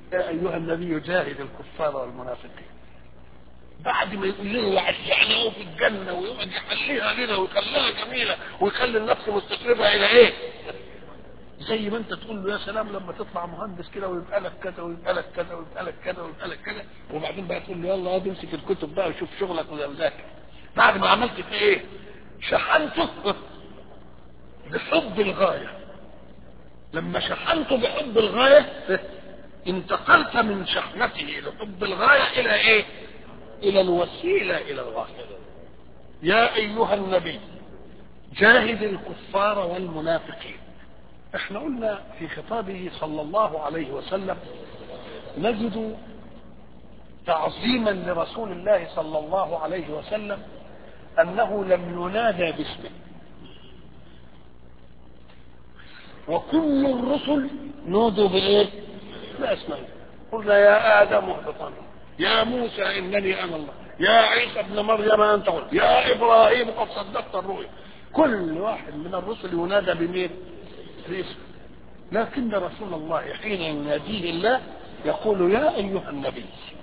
يا ايها النبي جاهد الكفار والمنافقين بعد ما يقول لنا وعشعناه في الجنه ويقعد يخليها لنا ويخليها جميله ويخلي النفس مستشرفه الى ايه؟ زي ما انت تقول له يا سلام لما تطلع مهندس كده ويبقى لك كذا ويبقى لك كذا ويبقى لك كذا ويبقى لك كذا وبعدين بقى تقول له يلا هات امسك الكتب بقى وشوف شغلك وذاكر بعد ما عملت في ايه؟ شحنته بحب الغايه لما شحنته بحب الغايه انتقلت من شحنته لحب الغايه الى ايه؟ الى الوسيله الى الغايه يا ايها النبي جاهد الكفار والمنافقين احنا قلنا في خطابه صلى الله عليه وسلم نجد تعظيما لرسول الله صلى الله عليه وسلم انه لم ينادى باسمه وكل الرسل نودوا بايه باسمائهم قلنا يا ادم اهبطا يا موسى انني انا الله يا عيسى ابن مريم انت قلت يا ابراهيم قد صدقت الرؤيا كل واحد من الرسل ينادى بمين باسمه لكن رسول الله حين يناديه الله يقول يا ايها النبي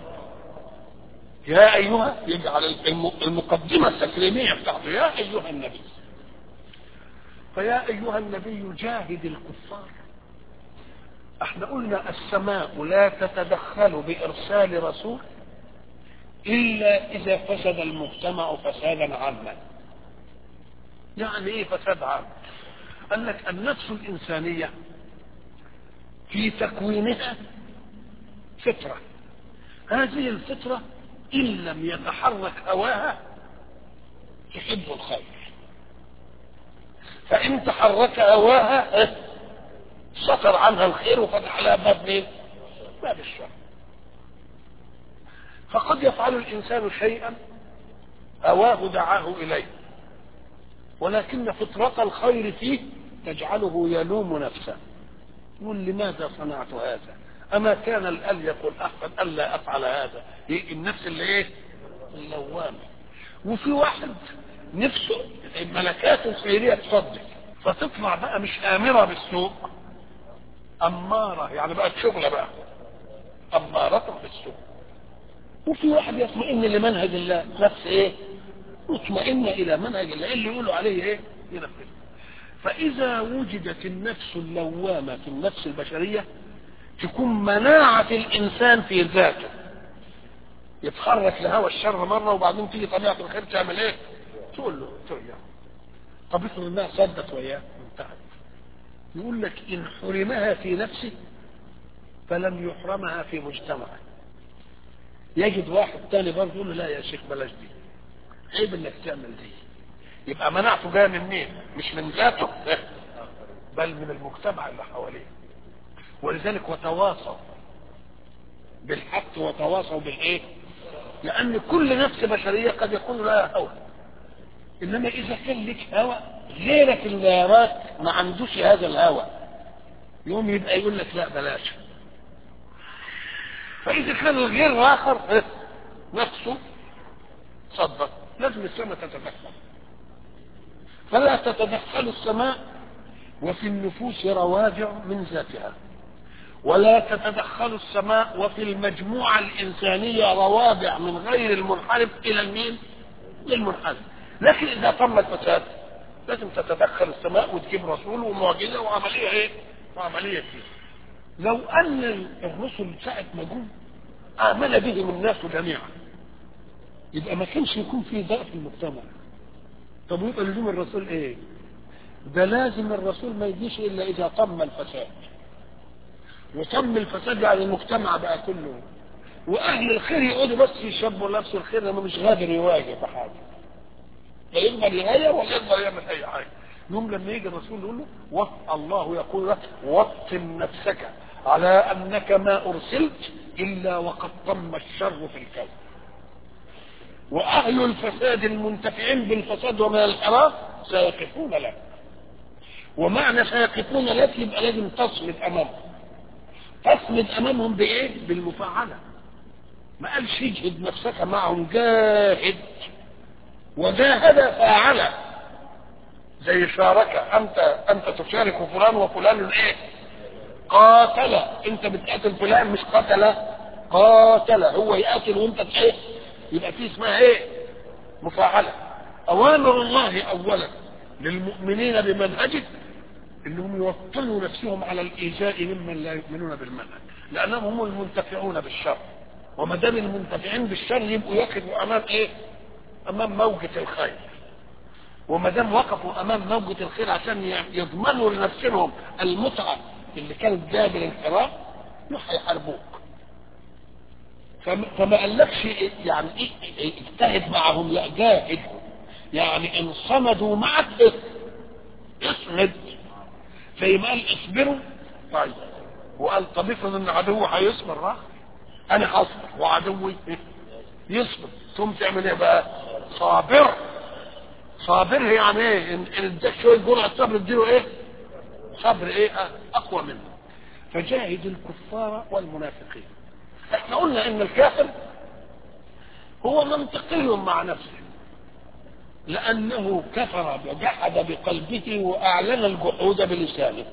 يا ايها يجعل المقدمه التكريميه بتاعته يا ايها النبي فيا ايها النبي جاهد الكفار احنا قلنا السماء لا تتدخل بارسال رسول الا اذا فسد المجتمع فسادا عاما يعني ايه فساد عام قال لك النفس الانسانيه في تكوينها فطره هذه الفطره ان لم يتحرك هواها تحب الخير فان تحرك هواها سطر عنها الخير وفتح لها باب ايه؟ باب الشر فقد يفعل الانسان شيئا هواه دعاه اليه ولكن فطرة الخير فيه تجعله يلوم نفسه يقول لماذا صنعت هذا أما كان الأليق الأحسن ألا أفعل هذا إيه النفس اللي إيه اللوامة وفي واحد نفسه الملكات الخيرية تصدق فتطلع بقى مش آمرة بالسوء أمارة يعني بقت شغلة بقى أمارة بالسوء وفي واحد يطمئن لمنهج الله نفس ايه مطمئنة إلى منهج الله اللي يقولوا عليه إيه؟ ينفذ فإذا وجدت النفس اللوامة في النفس البشرية تكون مناعة الإنسان في ذاته يتحرك لهوى الشر مرة وبعدين تيجي طبيعة الخير تعمل إيه؟ تقول له تقول له طب افرض إنها صدت وياه انتهت يقول لك إن حرمها في نفسه فلم يحرمها في مجتمعه يجد واحد تاني برضه يقول له لا يا شيخ بلاش دي عيب انك تعمل دي يبقى مناعته جايه من مين مش من ذاته بل من المجتمع اللي حواليه ولذلك وتواصوا بالحق وتواصوا بالايه لان كل نفس بشريه قد يكون لها هوى انما اذا كان لك هوى غيرك اللي يراك ما عندوش هذا الهوى يوم يبقى يقول لك لا بلاش فاذا كان الغير الاخر نفسه صدق لازم السماء تتدخل فلا تتدخل السماء وفي النفوس روادع من ذاتها ولا تتدخل السماء وفي المجموعة الإنسانية روابع من غير المنحرف إلى المين؟ للمنحرف لكن إذا تم الفساد لازم تتدخل السماء وتجيب رسول ومعجزة وعملية إيه؟ وعملية إيه؟ لو أن الرسل ساعة ما جم آمن بهم الناس جميعا يبقى ما كانش يكون في ضعف في المجتمع طب ويبقى لزوم الرسول ايه ده لازم الرسول ما يجيش الا اذا تم الفساد وتم الفساد يعني المجتمع بقى كله واهل الخير يقعدوا بس يشبوا نفس الخير لما مش قادر يواجه بحاجه لا يقدر يغير ولا يقدر يعمل اي حاجه يوم لما يجي الرسول يقول له وط الله يقول له وطن نفسك على انك ما ارسلت الا وقد تم الشر في الكون واهل الفساد المنتفعين بالفساد ومن الانحراف سيقفون لك ومعنى سيقفون لك يبقى لازم تصمد امامهم تصمد امامهم بايه بالمفاعله ما قالش اجهد نفسك معهم جاهد وجاهد فاعل زي شارك انت انت تشارك فلان وفلان ايه قاتل انت بتقاتل فلان مش قتل قاتل هو يقاتل وانت ايه يبقى في اسمها ايه مفاعله اوامر الله اولا للمؤمنين بمنهجه انهم يوطنوا نفسهم على الايذاء ممن لا يؤمنون بالمنهج لانهم هم المنتفعون بالشر وما دام المنتفعين بالشر يبقوا يقفوا امام ايه امام موجة الخير وما دام وقفوا امام موجة الخير عشان يضمنوا لنفسهم المتعة اللي كانت جايه بالانحراف هيحاربوك فما قالكش يعني ايه اجتهد معهم لا جاهدهم يعني ان صمدوا معك اصمد زي ما قال اصبروا طيب وقال طب افرض ان عدوي هيصبر راح انا هصبر وعدوي يصبر ثم تعمل ايه بقى صابر صابر يعني ايه ان اداك شويه جرعه صبر اديله ايه صبر ايه اقوى منه فجاهد الكفار والمنافقين احنا قلنا ان الكافر هو منطقي مع نفسه لانه كفر وجحد بقلبه واعلن الجحود بلسانه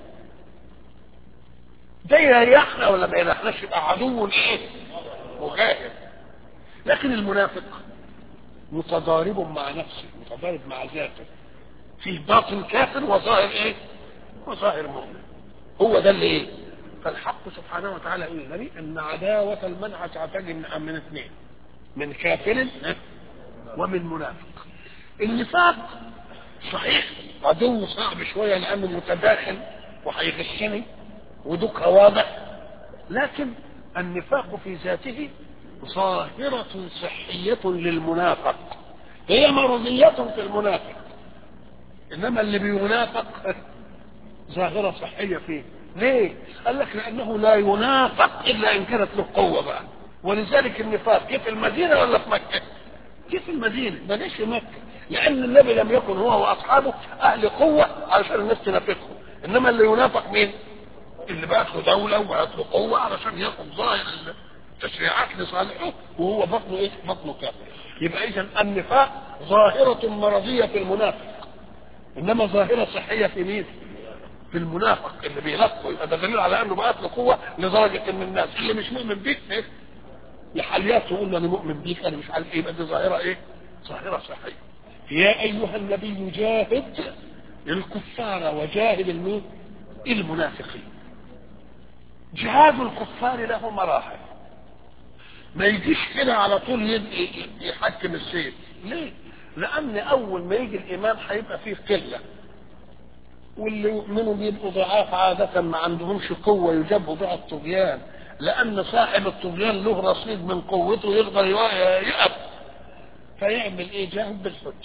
ده يريحنا ولا ما يريحناش يبقى عدو ايه مجاهد لكن المنافق متضارب مع نفسه متضارب مع ذاته فيه باطن كافر وظاهر ايه وظاهر مؤمن هو ده اللي ايه فالحق سبحانه وتعالى يقول لنا ان عداوة المنع تعتقد من اثنين من كافر ومن منافق النفاق صحيح عدو صعب شوية لانه متداخل وهيغشني ودكها واضح لكن النفاق في ذاته ظاهرة صحية للمنافق هي مرضية في المنافق انما اللي بينافق ظاهرة صحية فيه ليه؟ قال لك لانه لا ينافق الا ان كانت له قوة بقى ولذلك النفاق جه في المدينة ولا في مكة؟ جه في المدينة ما جاش في مكة لان النبي لم يكن هو واصحابه اهل قوة علشان الناس تنافقهم انما اللي ينافق مين؟ اللي بقت له دولة وبقت له قوة علشان ياخد ظاهر التشريعات لصالحه وهو بطنه ايه؟ بطنه كافر. يبقى اذا النفاق ظاهرة مرضية في المنافق. انما ظاهرة صحية في مين؟ في المنافق اللي بينافقه يبقى ده دليل على انه بقت له قوة لدرجة ان الناس اللي مش مؤمن بيك ايه؟ لحاليات يقول انا مؤمن بيك انا مش عارف ايه يبقى دي ظاهرة ايه؟ ظاهرة صحية. يا ايها النبي جاهد الكفار وجاهد المين؟ المنافقين. جهاد الكفار له مراحل ما يجيش كده على طول يحكم السيف ليه لان اول ما يجي الايمان هيبقى فيه قله واللي يؤمنوا بيبقوا ضعاف عادة ما عندهمش قوة يجابوا بها الطغيان لأن صاحب الطغيان له رصيد من قوته يقدر يقف فيعمل إيه جاهد بالحجة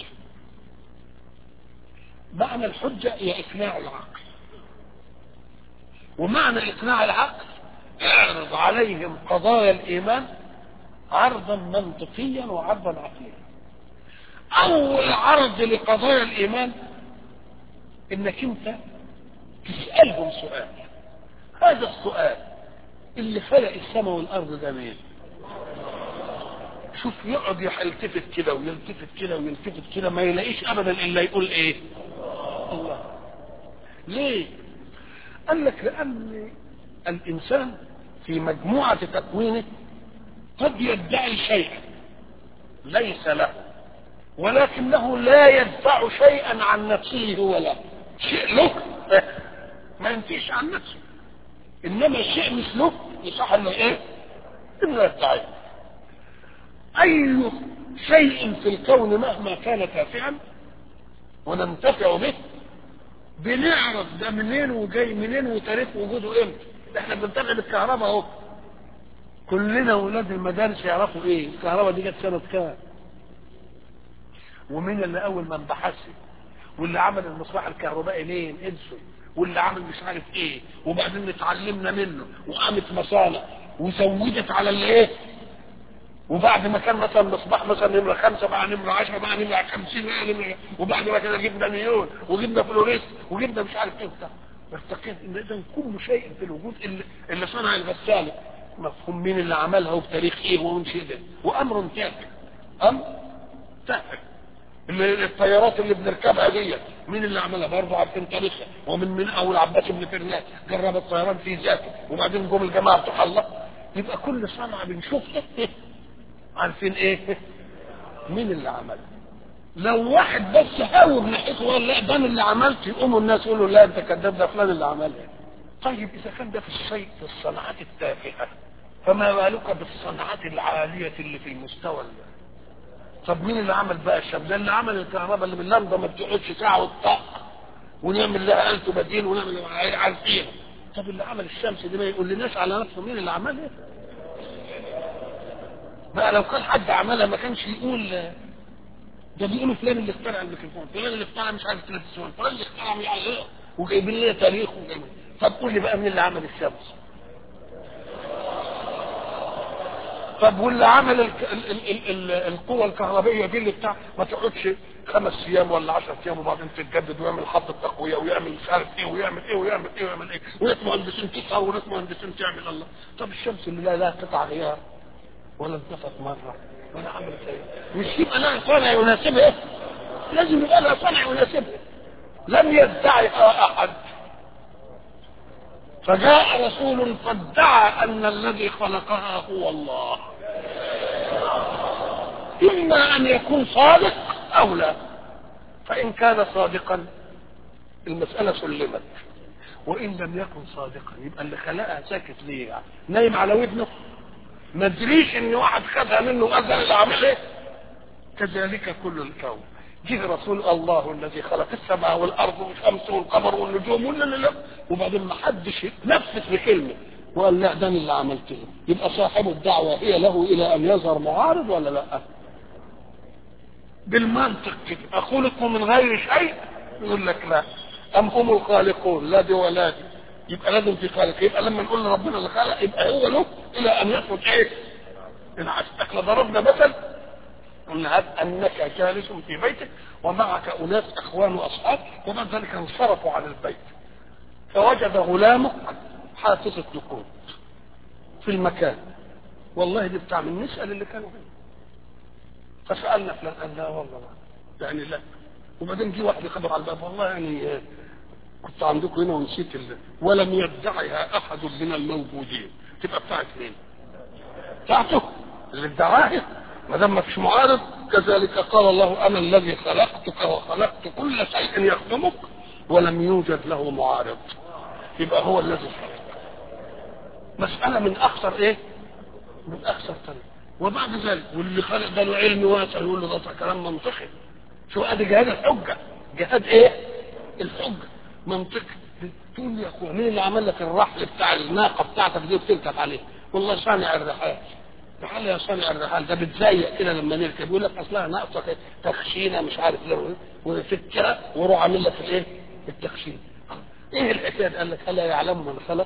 معنى الحجة هي إقناع العقل ومعنى إقناع العقل اعرض عليهم قضايا الإيمان عرضا منطقيا وعرضا عقليا أول عرض لقضايا الإيمان إنك أنت تسألهم سؤال هذا السؤال اللي خلق السماء والأرض ده مين؟ شوف يقعد يلتفت كده ويلتفت كده ويلتفت كده ما يلاقيش أبدا إلا يقول إيه؟ الله ليه؟ قال لك لأن الإنسان في مجموعة تكوينه قد يدعي شيئا ليس له ولكنه لا يدفع شيئا عن نفسه هو له شيء له ما ينفيش عن نفسه انما الشيء مش له يصح انه ايه انه يدعي اي شيء في الكون مهما كان تافها وننتفع به بنعرف ده منين وجاي منين وتاريخ وجوده امتى احنا بنتابع بالكهرباء اهو كلنا ولاد المدارس يعرفوا ايه الكهرباء دي جت سنه كام ومين اللي اول من بحثها واللي عمل المصباح الكهربائي ليه اديسون واللي عمل مش عارف ايه وبعدين اتعلمنا منه وقامت مصانع وزودت على الايه وبعد ما كان مثلا مصباح مثلا نمره خمسه بقى نمره 10 بقى نمره 50 بقى نمره وبعد ما كده جبنا نيون وجبنا فلوريس وجبنا مش عارف ايه وبتاع ارتقيت ان اذا كل شيء في الوجود اللي, اللي صنع الغساله مفهوم مين اللي عملها وبتاريخ ايه ومن شيء ده وامر تافه امر تافه اللي الطيارات اللي بنركبها دي مين اللي عملها برضه عارفين تاريخها ومن من اول عباس بن فرناس جرب الطيران في ذاته وبعدين جم الجماعه بتوع الله يبقى كل صنعه بنشوفها عارفين ايه مين اللي عملها لو واحد بس هاوب ناحيته وقال لا ده أنا اللي عملت يقوموا الناس يقولوا لا انت كذاب ده فلان اللي عملها طيب اذا كان ده في الشيء في الصناعات التافهه فما بالك بالصناعات العاليه اللي في المستوى اللي. طب مين اللي عمل بقى الشاب ده اللي عمل الكهرباء اللي باللمضه ما بتقعدش ساعه وتطق ونعمل لها ألف بديل ونعمل عارفين طب اللي عمل الشمس دي ما يقول لناش على نفسه مين اللي عملها بقى لو كان حد عملها ما كانش يقول ده بيقولوا فلان اللي اخترع الميكروفون فلان اللي اخترع مش عارف التلفزيون فلان اللي اخترع مش عارف ايه وجايبين لنا تاريخ وجايبين طب قول لي بقى مين اللي عمل الشمس طب واللي عمل ال ال ال ال القوة الكهربائية دي اللي بتاع ما تقعدش خمس ايام ولا 10 ايام وبعدين تتجدد ويعمل خط تقوية ويعمل مش عارف ايه ويعمل ايه ويعمل ايه ويعمل ايه وناس مهندسين تسعة وناس مهندسين تعمل الله طب الشمس اللي لا لا قطع غيار ولا انتفت مرة ولا عملت ايه مش يبقى لها صانع يناسبها لازم يبقى لها صانع يناسبها لم يدعها احد فجاء رسول فادعى ان الذي خلقها هو الله اما ان يكون صادق او لا فان كان صادقا المساله سلمت وان لم يكن صادقا يبقى اللي خلقها ساكت ليه يعني نايم على ودنه ما ادريش ان واحد خدها منه واذن اللي عمل ايه كذلك كل الكون جه رسول الله الذي خلق السماء والارض والشمس والقمر والنجوم ولا لا وبعدين ما حدش نفس بكلمه وقال لا ده اللي عملته يبقى صاحب الدعوه هي له الى ان يظهر معارض ولا لا بالمنطق كده اخلقوا من غير شيء يقول لك لا ام هم الخالقون لا دي ولا دي يبقى لازم في خالق يبقى لما نقول ربنا اللي خلق يبقى هو له الى ان يخرج ايه ان عشتك لضربنا مثل قلنا انك جالس في بيتك ومعك اناس اخوان واصحاب وبعد ذلك انصرفوا عن البيت فوجد غلامك حاسس الدخول في المكان والله دي بتاع من نسال اللي كانوا هنا فسالنا فلان قال لا والله لا يعني لا وبعدين جه واحد يخبر على الباب والله يعني كنت عندكم هنا ونسيت الله ولم يدعها احد من الموجودين تبقى بتاعت مين؟ بتاعته اللي ادعاها ما دام ما فيش معارض كذلك قال الله انا الذي خلقتك وخلقت كل شيء يخدمك ولم يوجد له معارض يبقى هو الذي خلق مسألة من أخطر إيه؟ من أخطر طريق وبعد ذلك واللي خلق ده له علم واسع يقول له ده كلام منطقي شو ادي جهاد الحجة جهاد إيه؟ الحجة منطقي تقول يا أخويا مين اللي عمل لك الرحل بتاع الناقة بتاعتك دي وبتركب عليه؟ والله صانع الرحال تعال يا صانع الرحال ده بتزيق كده لما نركب يقول لك اصلها ناقصه تخشينه مش عارف ليه وفكها وروح عامل لك الايه؟ التخشين. ايه الحكايه قال لك الا يعلم من خلق؟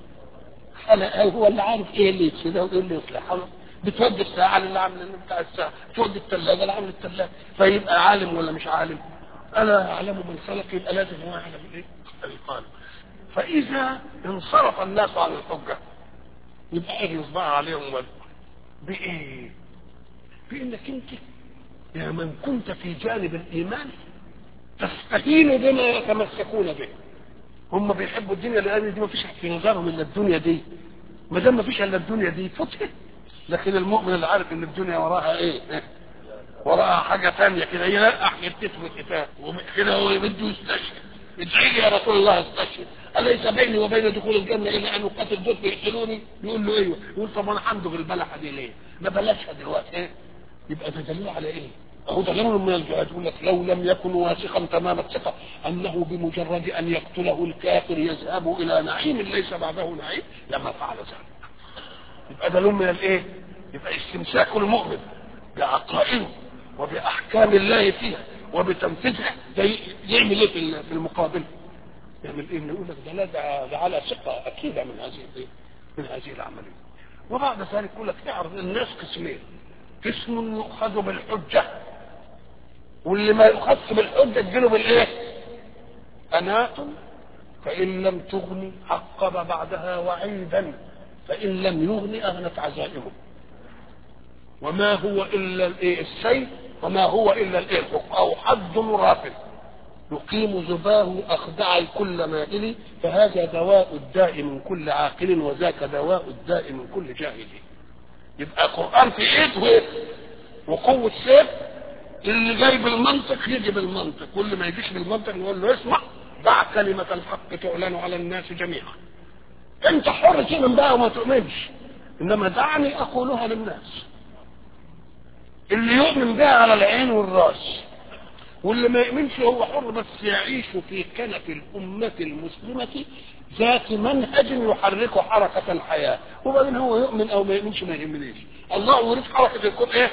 خلق هو اللي عارف ايه اللي يفسدها وايه اللي يصلحها بتودي الساعه اللي عامل بتاع الساعه تودي الثلاجه اللي عامل الثلاجه فيبقى عالم ولا مش عالم؟ الا يعلم من خلق يبقى لازم هو يعلم ايه؟ الخالق. فاذا انصرف الناس عن الحجه يبقى ايه يصبح عليهم وجه بإيه؟ بإنك أنت يا من كنت في جانب الإيمان تستهين بما يتمسكون به هم بيحبوا الدنيا لأن دي ما فيش في نظرهم إلا الدنيا دي ما دام ما فيش إلا الدنيا دي فتحت لكن المؤمن اللي عارف إن الدنيا وراها إيه؟ وراها حاجة ثانية كده ينقح يبتسم الكتاب وكده هو بده يستشهد ادعي لي يا رسول الله استشهد أليس بيني وبين دخول الجنة إلا أن أقاتل دول يقتلوني يقول له أيوه يقول طب أنا حمده بالبلحة دي ليه؟ ما بلاشها دلوقتي إيه؟ يبقى ده دليل على إيه؟ هو دليل من الجهاد يقول لك لو لم يكن واثقا تمام الثقة أنه بمجرد أن يقتله الكافر يذهب إلى نعيم ليس بعده نعيم لما فعل ذلك. يبقى دليل من الإيه؟ يبقى استمساك المؤمن بعقائده وبأحكام الله فيها وبتنفيذها ده يعمل ايه في المقابل؟ يعمل ايه؟ يقول لك ده لا ده, ده على ثقه اكيده من هذه من هذه العمليه. وبعد ذلك يقول لك اعرض الناس قسمين. قسم يؤخذ بالحجه واللي ما يؤخذش بالحجه تجيله بالايه؟ أنات فإن لم تغني عقب بعدها وعيدا فإن لم يغني أغنت عزائمه وما هو إلا الإيه السيف وما هو الا الايه او حد رافض يقيم زباه أخدع كل مائل فهذا دواء الداء من كل عاقل وذاك دواء الداء من كل جاهل يبقى قرآن في ايد وايه وقوة سيف اللي جاي بالمنطق يجي بالمنطق واللي ما يجيش بالمنطق نقول له اسمع دع كلمة الحق تعلن على الناس جميعا انت حر تؤمن بقى وما تؤمنش انما دعني اقولها للناس اللي يؤمن بها على العين والراس واللي ما يؤمنش هو حر بس يعيش في كنف الأمة المسلمة ذات منهج يحرك حركة الحياة وبعدين هو يؤمن أو ما يؤمنش ما يهمنيش الله يريد حركة الكون إيه؟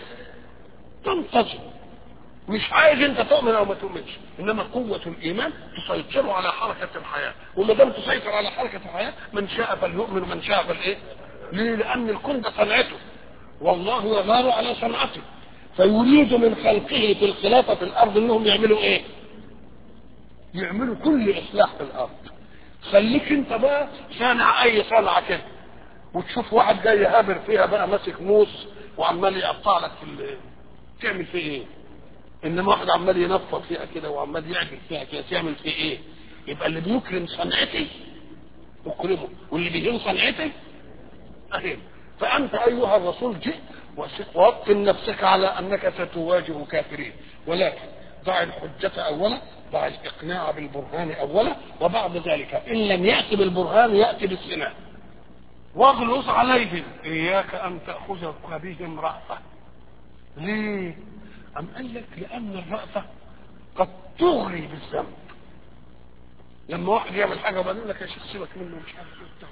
تنتظم مش عايز انت تؤمن او ما تؤمنش انما قوة الايمان تسيطر على حركة الحياة وما دام تسيطر على حركة الحياة من شاء فليؤمن ومن شاء فالايه ليه لان الكون ده صنعته والله يغار على صنعته فيريد من خلقه في الخلافة في الأرض أنهم يعملوا إيه؟ يعملوا كل إصلاح في الأرض خليك أنت بقى صانع أي صنعة كده وتشوف واحد جاي هابر فيها بقى ماسك موس وعمال يقطع لك في ال- تعمل فيه إيه؟ إنما واحد عمال ينفض فيها كده وعمال يعجل فيها كده تعمل فيه إيه؟ يبقى اللي بيكرم صنعتي اكرمه واللي بيهين صنعتي أهين فأنت أيها الرسول جئت ووطن نفسك على أنك ستواجه كافرين ولكن ضع الحجة أولا ضع الإقناع بالبرهان أولا وبعد ذلك إن لم يأتي بالبرهان يأتي بالسنان واغلظ عليهم إياك أن تأخذ بهم رأفة ليه؟ أم قال لك لأن الرأفة قد تغري بالذنب لما واحد يعمل حاجة وبعدين يقول لك يا شيخ سيبك منه مش عارف ايه وبتاع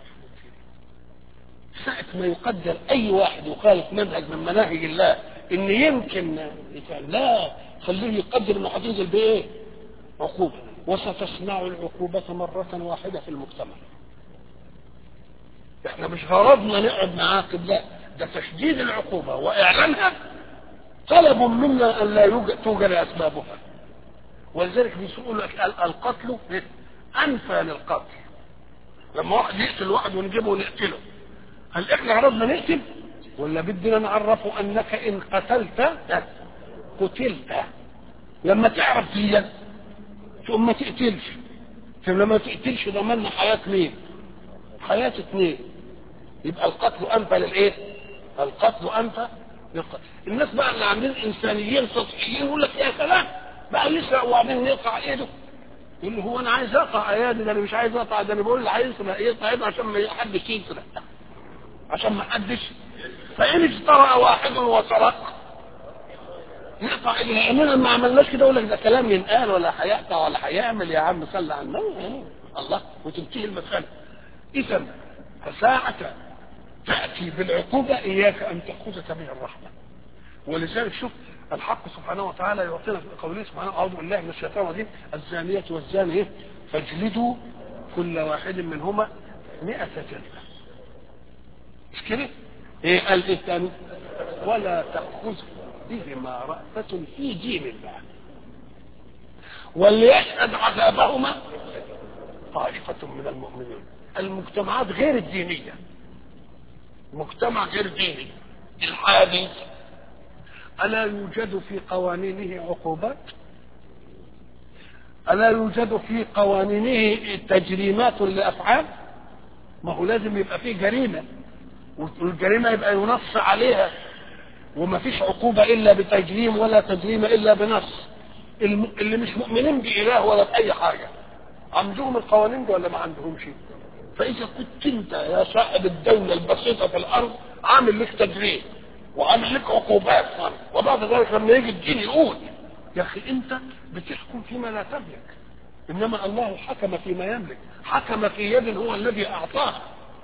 ساعة ما يقدر أي واحد يخالف منهج من مناهج الله إن يمكن يفعل لا خليه يقدر إنه هتنزل بإيه؟ عقوبة وستصنع العقوبة مرة واحدة في المجتمع. إحنا مش غرضنا نقعد نعاقب لا ده تشديد العقوبة وإعلانها طلب منا أن لا يوجد توجد أسبابها. ولذلك بيقول لك ال- القتل أنفى للقتل. لما واحد يقتل واحد ونجيبه ونقتله هل احنا عرضنا نقتل ولا بدنا نعرفه انك ان قتلت قتلت لما تعرف دي ثم ما تقتلش ثم لما تقتلش ضمننا حياة مين حياة اثنين يبقى القتل انفى للايه القتل انفى للقتل الناس بقى اللي عاملين انسانيين سطحيين يقول لك يا سلام بقى يسرق وبعدين يقطع ايده يقول له هو انا عايز اقطع ايادي ده انا مش عايز اقطع ده انا بقول اللي عايز يسرق يقطع ايده عشان ما حدش يسرق عشان ما حدش فإن اجترأ واحد وسرق يقطع إننا ما عملناش كده يقول لك ده كلام ينقال ولا هيقطع ولا هيعمل يا عم صلى على النبي الله وتنتهي المسألة إذا فساعة تأتي بالعقوبة إياك أن تأخذ سبيل الرحمة ولذلك شوف الحق سبحانه وتعالى يعطينا في قوله سبحانه أعوذ بالله من الشيطان الرجيم الزانية والزاني إيه؟ فاجلدوا كل واحد منهما مئة جلدة مش كده؟ ايه قال ايه تاني؟ ولا تأخذ بهما رأفة في دين الله وليشهد عذابهما طائفة من المؤمنين المجتمعات غير الدينية مجتمع غير ديني الحادث ألا يوجد في قوانينه عقوبات ألا يوجد في قوانينه تجريمات لأفعال ما هو لازم يبقى فيه جريمة والجريمة يبقى ينص عليها وما فيش عقوبة إلا بتجريم ولا تجريم إلا بنص الم- اللي مش مؤمنين بإله ولا بأي حاجة عندهم القوانين دي ولا ما عندهمش فإذا كنت أنت يا صاحب الدولة البسيطة في الأرض عامل لك تجريم وعامل لك عقوبات وبعد ذلك لما يجي الدين يقول يا أخي أنت بتحكم فيما لا تملك إنما الله حكم فيما يملك حكم في يد هو الذي أعطاها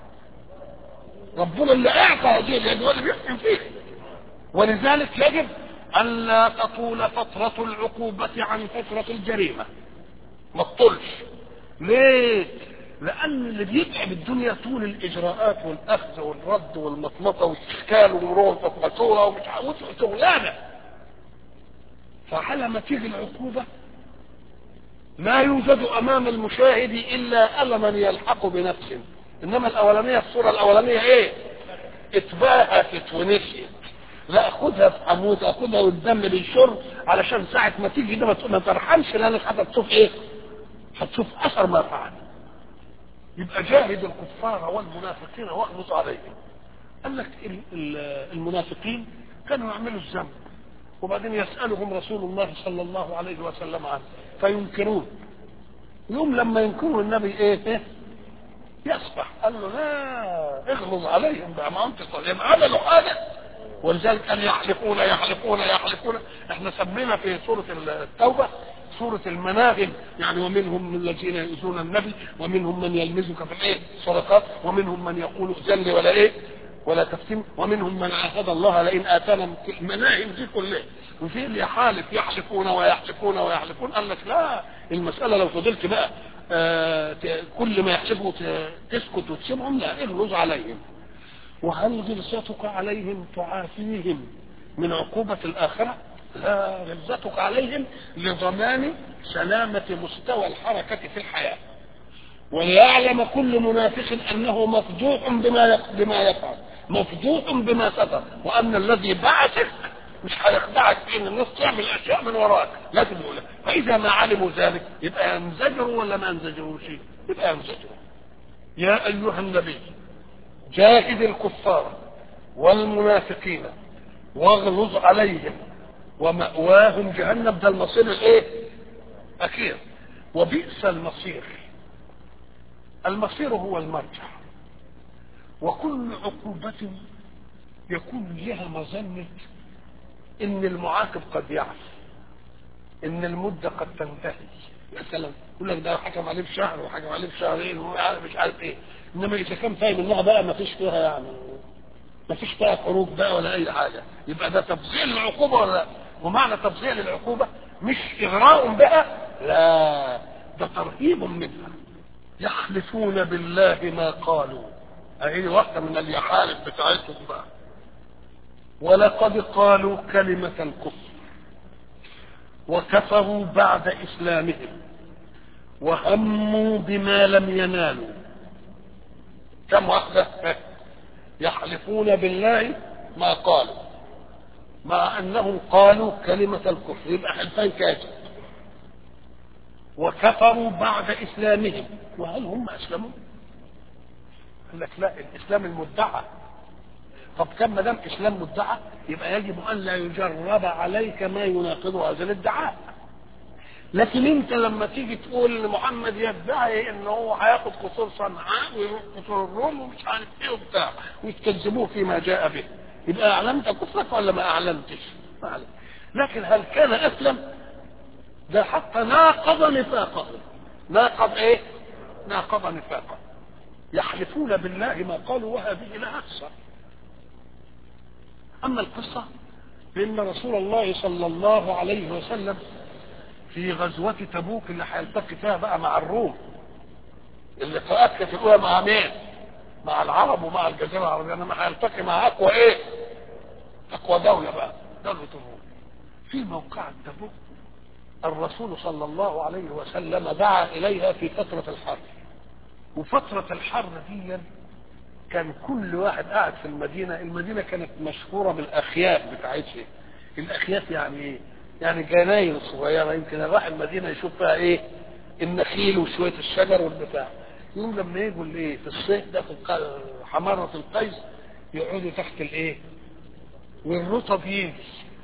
ربنا اللي اعطى هذه اليد هو اللي بيحكم فيه ولذلك يجب الا تطول فترة العقوبة عن فترة الجريمة ما تطولش ليه؟ لأن اللي بيتعب الدنيا طول الإجراءات والأخذ والرد والمطمطة والإشكال ومرور فاتورة ومش عارف شغلانة فعلى ما تيجي العقوبة ما يوجد أمام المشاهد إلا ألما يلحق بنفسه انما الاولانيه الصوره الاولانيه ايه اتباهت ونسيت لا اخدها في حموت اخدها والدم بالشرب علشان ساعة ما تيجي ده ما ترحمش لانك هتشوف ايه هتشوف اثر ما فعل يبقى جاهد الكفار والمنافقين واغلظ عليهم قال لك المنافقين كانوا يعملوا الذنب وبعدين يسألهم رسول الله صلى الله عليه وسلم عنه فينكرون يوم لما ينكروا النبي ايه, إيه؟ يصبح قال له لا اغلظ عليهم بقى ما انت طيب عملوا حاجه ولذلك كان يحلفون يحلفون يحلفون احنا سمينا في سوره التوبه سورة المناغم يعني ومنهم الذين يؤذون النبي ومنهم من يلمزك في الايه صدقات ومنهم من يقول ائذن ولا ايه ولا تفتن ومنهم من عاهد الله لئن اتانا المناهج دي كلها وفي اللي يحالف يحلفون ويحلفون ويحلفون قال لك لا المساله لو فضلت بقى آه كل ما يحلفوا تسكت وتسيبهم لا اغلظ عليهم وهل غلظتك عليهم تعافيهم من عقوبة الآخرة لا غلظتك عليهم لضمان سلامة مستوى الحركة في الحياة وليعلم كل منافق أنه مفضوح بما بما يفعل مفضوح بما ستر وأن الذي بعثك مش هيخدعك في ان الناس تعمل اشياء من وراك لازم يقول فاذا ما علموا ذلك يبقى ينزجروا ولا ما ينزجروش يبقى ينزجروا يا ايها النبي جاهد الكفار والمنافقين واغلظ عليهم ومأواهم جهنم ده المصير الايه اخير وبئس المصير المصير هو المرجع وكل عقوبة يكون لها مظنة ان المعاقب قد يعفو ان المدة قد تنتهي مثلا يقول لك ده حكم عليه بشهر وحكم عليه بشهرين ومش عارف ايه انما اذا كان فاهم انها بقى ما فيش فيها يعني ما فيش فيها خروج بقى ولا اي حاجه يبقى ده تفصيل العقوبه ولا لا ومعنى تفصيل العقوبه مش اغراء بها لا ده ترهيب منها يحلفون بالله ما قالوا هذه واحده من اليحالف بتاعتهم بقى ولقد قالوا كلمة الكفر وكفروا بعد إسلامهم وهموا بما لم ينالوا كم واحدة يحلفون بالله ما قالوا مع أنهم قالوا كلمة الكفر يبقى حلفان كاذب وكفروا بعد إسلامهم وهل هم أسلموا؟ قال لك لا الإسلام المدعى طب كم ما دام اسلام مدعى يبقى يجب ان لا يجرب عليك ما يناقض هذا الادعاء لكن انت لما تيجي تقول ان محمد يدعي ان هو هياخد قصور صنعاء ويروح قصور الروم ومش عارف ايه وبتاع ويتكذبوه فيما جاء به يبقى اعلنت كفرك ولا ما اعلنتش؟ ما أعلن. لكن هل كان اسلم؟ ده حتى ناقض نفاقه ناقض ايه؟ ناقض نفاقه يحلفون بالله ما قالوا وهذه لا اكثر أما القصة فإن رسول الله صلى الله عليه وسلم في غزوة تبوك اللي هيلتقي فيها بقى مع الروم اللقاءات كانت الأولى مع مين؟ مع العرب ومع الجزيرة العربية إنما هيلتقي مع أقوى إيه؟ أقوى دولة بقى دولة الروم في موقع تبوك الرسول صلى الله عليه وسلم دعا إليها في فترة الحرب وفترة الحرب دي كان كل واحد قاعد في المدينة المدينة كانت مشهورة بالأخياف بتاعتها الأخياف يعني إيه؟ يعني جناين صغيرة يمكن راح المدينة يشوف فيها إيه النخيل وشوية الشجر والبتاع يوم لما يجوا الايه في الصيف ده في حمارة القيس يقعدوا تحت الايه والرطب يجي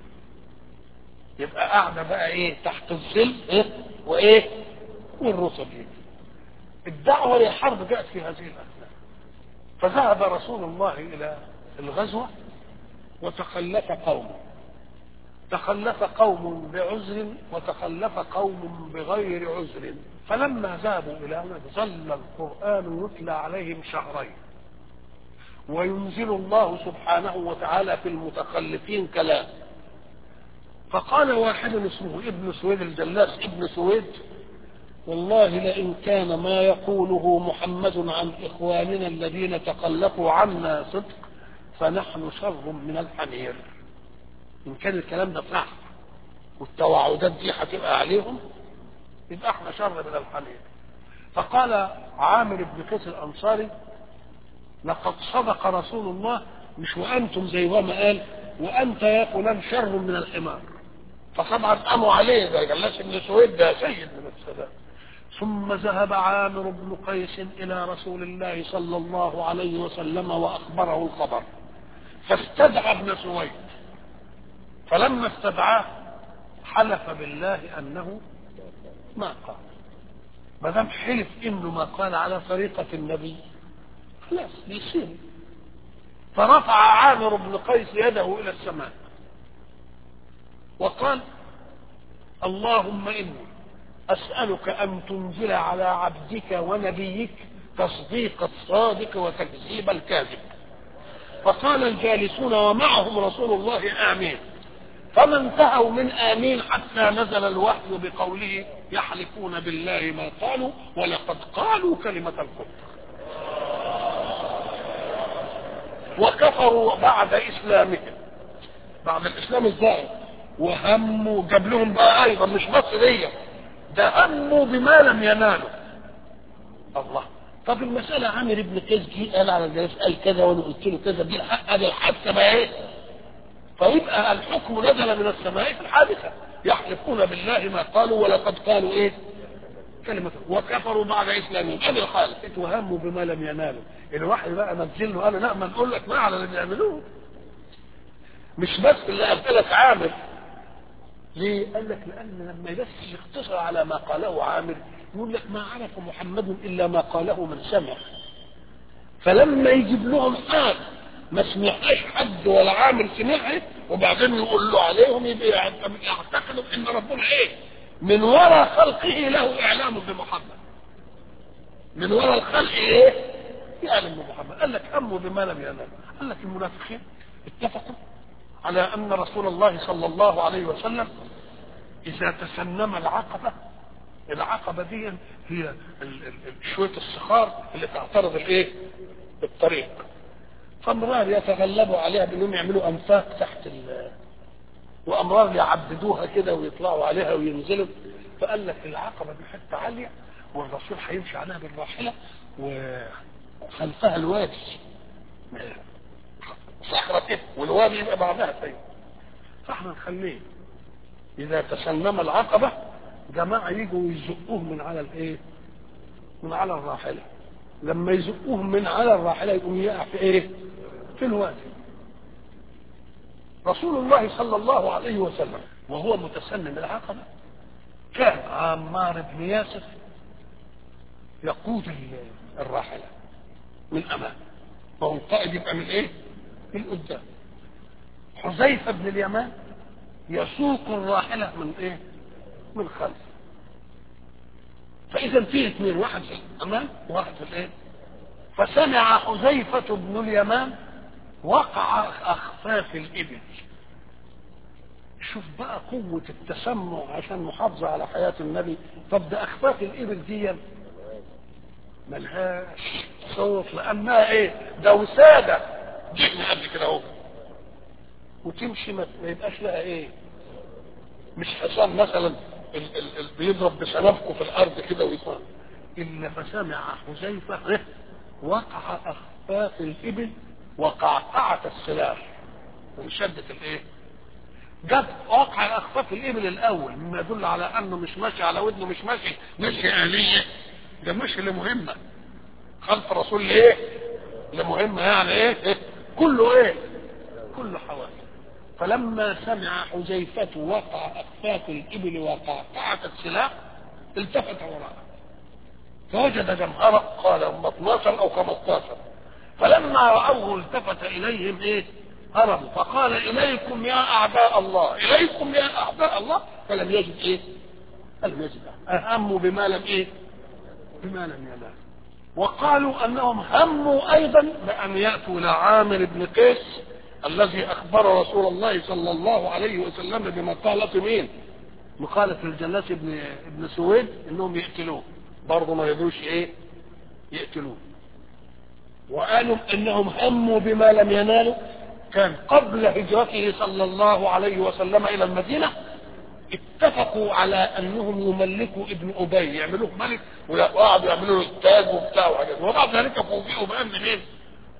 يبقى قاعدة بقى ايه تحت الظل ايه وايه والرطب يجي الدعوة للحرب جاءت في هذه الأثناء فذهب رسول الله إلى الغزوة وتخلف قومه تخلف قوم بعذر وتخلف قوم بغير عذر فلما ذهبوا إلى هناك ظل القرآن يتلى عليهم شهرين وينزل الله سبحانه وتعالى في المتخلفين كلام فقال واحد اسمه ابن سويد الجلاس ابن سويد والله لئن كان ما يقوله محمد عن إخواننا الذين تخلفوا عنا صدق فنحن شر من الحمير إن كان الكلام ده صح والتوعدات دي هتبقى عليهم يبقى احنا شر من الحمير فقال عامر بن قيس الأنصاري لقد صدق رسول الله مش وأنتم زي ما قال وانت يا فلان شر من الحمار فطبعا قاموا عليه ده جلاش بن سويد ده سيد من السادات ثم ذهب عامر بن قيس الى رسول الله صلى الله عليه وسلم واخبره الخبر فاستدعى ابن سويد فلما استدعاه حلف بالله انه ما قال ما دام حلف انه ما قال على طريقه النبي خلاص يصير فرفع عامر بن قيس يده الى السماء وقال اللهم اني اسالك ان تنزل على عبدك ونبيك تصديق الصادق وتكذيب الكاذب فقال الجالسون ومعهم رسول الله امين فما انتهوا من امين حتى نزل الوحي بقوله يحلفون بالله ما قالوا ولقد قالوا كلمه الكفر وكفروا بعد اسلامهم بعد الاسلام ازاي وهموا جاب لهم بقى ايضا مش بس دي ده هموا بما لم ينالوا الله طب المسألة عامر ابن قيس جه قال على الجليس قال كذا وانا قلت له كذا دي الحق ادي الحادثة بقى ايه؟ فيبقى الحكم نزل من السماء في الحادثة يحلفون بالله ما قالوا ولقد قالوا ايه؟ كلمة وكفروا بعد اسلامهم ادي الحالة وهموا بما لم ينالوا الواحد بقى نزل له قال لا ما نقول لك ما على اللي بيعملوه مش بس اللي قلت لك عامر ليه؟ قال لك لأن لما بس يقتصر على ما قاله عامر يقول لك ما عرف محمد إلا ما قاله من سمع فلما يجيب لهم حال ما سمعهاش حد ولا عامر سمعها وبعدين يقول له عليهم يبقى يعتقدوا ان ربنا ايه؟ من وراء خلقه له اعلام بمحمد. من وراء الخلق ايه؟ يعلم بمحمد، قال لك هموا بما لم ينال، قال لك المنافقين اتفقوا على ان رسول الله صلى الله عليه وسلم اذا تسنم العقبه العقبه دي هي ال- ال- ال- شويه الصخار اللي تعترض الايه؟ الطريق فامرار يتغلبوا عليها بانهم يعملوا انفاق تحت ال وامرار يعبدوها كده ويطلعوا عليها وينزلوا فقال لك العقبه دي حته عاليه والرسول هيمشي عليها بالراحله وخلفها الوادي صخرة كده والوادي يبقى بعدها طيب فاحنا نخليه اذا تسلم العقبة جماعة يجوا يزقوه من على الايه من على الراحلة لما يزقوه من على الراحلة يقوم يقع في ايه في الوادي رسول الله صلى الله عليه وسلم وهو متسنم العقبة كان عمار بن ياسر يقود ال- الراحلة من أمام وهو القائد يبقى من إيه؟ من قدام حذيفة بن اليمان يسوق الراحلة من إيه؟ من خلف فإذا في اثنين واحد في الأمام وواحد في الإيه؟ فسمع حذيفة بن اليمان وقع أخفاف الإبل شوف بقى قوة التسمع عشان محافظة على حياة النبي طب ده أخفاف الإبل دي ملهاش صوت لأنها إيه ده وسادة جبنا قبل كده أهو وتمشي ما ما يبقاش لها إيه مش حصان مثلا ال ال ال بيضرب بسنافكه في الأرض كده ويطلع إلا فسمع حذيفة إيه؟ وقع أخفاف الإبل وقعقعة السلاح وشدة الإيه جاب واقع اخفاف الابل الاول مما يدل على انه مش ماشي على ودنه مش ماشي ماشي آلية ده ماشي لمهمة خلف الرسول ليه لمهمة يعني ايه, إيه؟ كله ايه كله حوادث فلما سمع حذيفة وقع اخفاف الابل وقعقعة السلاح التفت وراءه فوجد جمهرة قال هم 12 او 15 فلما رأوه التفت اليهم ايه هربوا فقال اليكم يا اعداء الله اليكم يا اعداء الله فلم يجد ايه فلم يجد اهموا بما لم ايه بما لم ينال وقالوا انهم هموا ايضا بان ياتوا الى عامر بن قيس الذي اخبر رسول الله صلى الله عليه وسلم بمقالة مين مقالة الجلاس ابن ابن سويد انهم يقتلوه برضه ما يدوش ايه يقتلوه وقالوا انهم هموا بما لم ينالوا كان قبل هجرته صلى الله عليه وسلم الى المدينه اتفقوا على انهم يملكوا ابن ابي يعملوه ملك وقعدوا يعملوا له التاج وبتاع وحاجات وبعد ذلك فوجئوا بان مين؟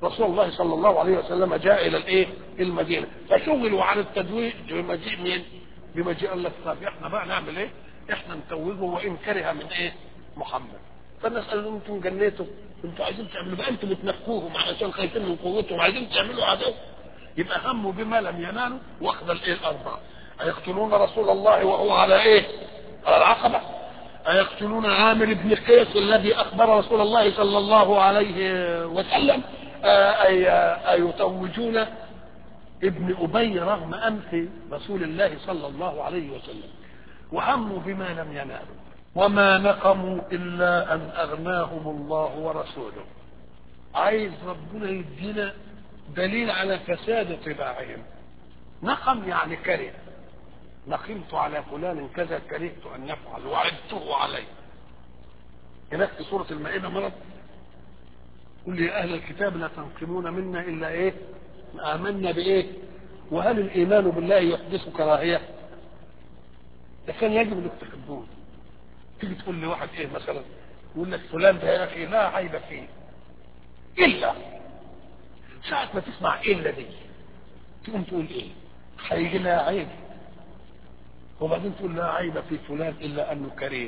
رسول الله صلى الله عليه وسلم جاء الى الايه المدينه فشغلوا عن التدويج بمجيء مين بمجيء الله طب احنا بقى نعمل ايه احنا نتوجه وان كره من ايه محمد فالناس قالوا انتم جنيتوا انتوا عايزين تعملوا بقى انتم بتنفوهم علشان خايفين من قوتهم عايزين تعملوا عدو يبقى هموا بما لم ينالوا واخذ الايه الاربعه ايقتلون رسول الله وهو على ايه على العقبه أيقتلون عامر بن قيس الذي أخبر رسول الله صلى الله عليه وسلم أي أيتوجون ابن أبي رغم أنف رسول الله صلى الله عليه وسلم وهموا بما لم ينالوا وما نقموا إلا أن أغناهم الله ورسوله عايز ربنا يدينا دليل على فساد طباعهم نقم يعني كره نقمت على فلان كذا كرهت ان يفعل وعدته عليه هناك في سوره المائده مرض قل يا اهل الكتاب لا تنقمون منا الا ايه امنا بايه وهل الايمان بالله يحدث كراهيه ده كان يجب انك تحبوه تيجي تقول لي واحد ايه مثلا يقول لك فلان ده يا اخي لا عيب فيه الا ساعة ما تسمع الا دي تقوم تقول ايه هيجي لها عيب وبعدين تقول لا عيب في فلان الا انه كريم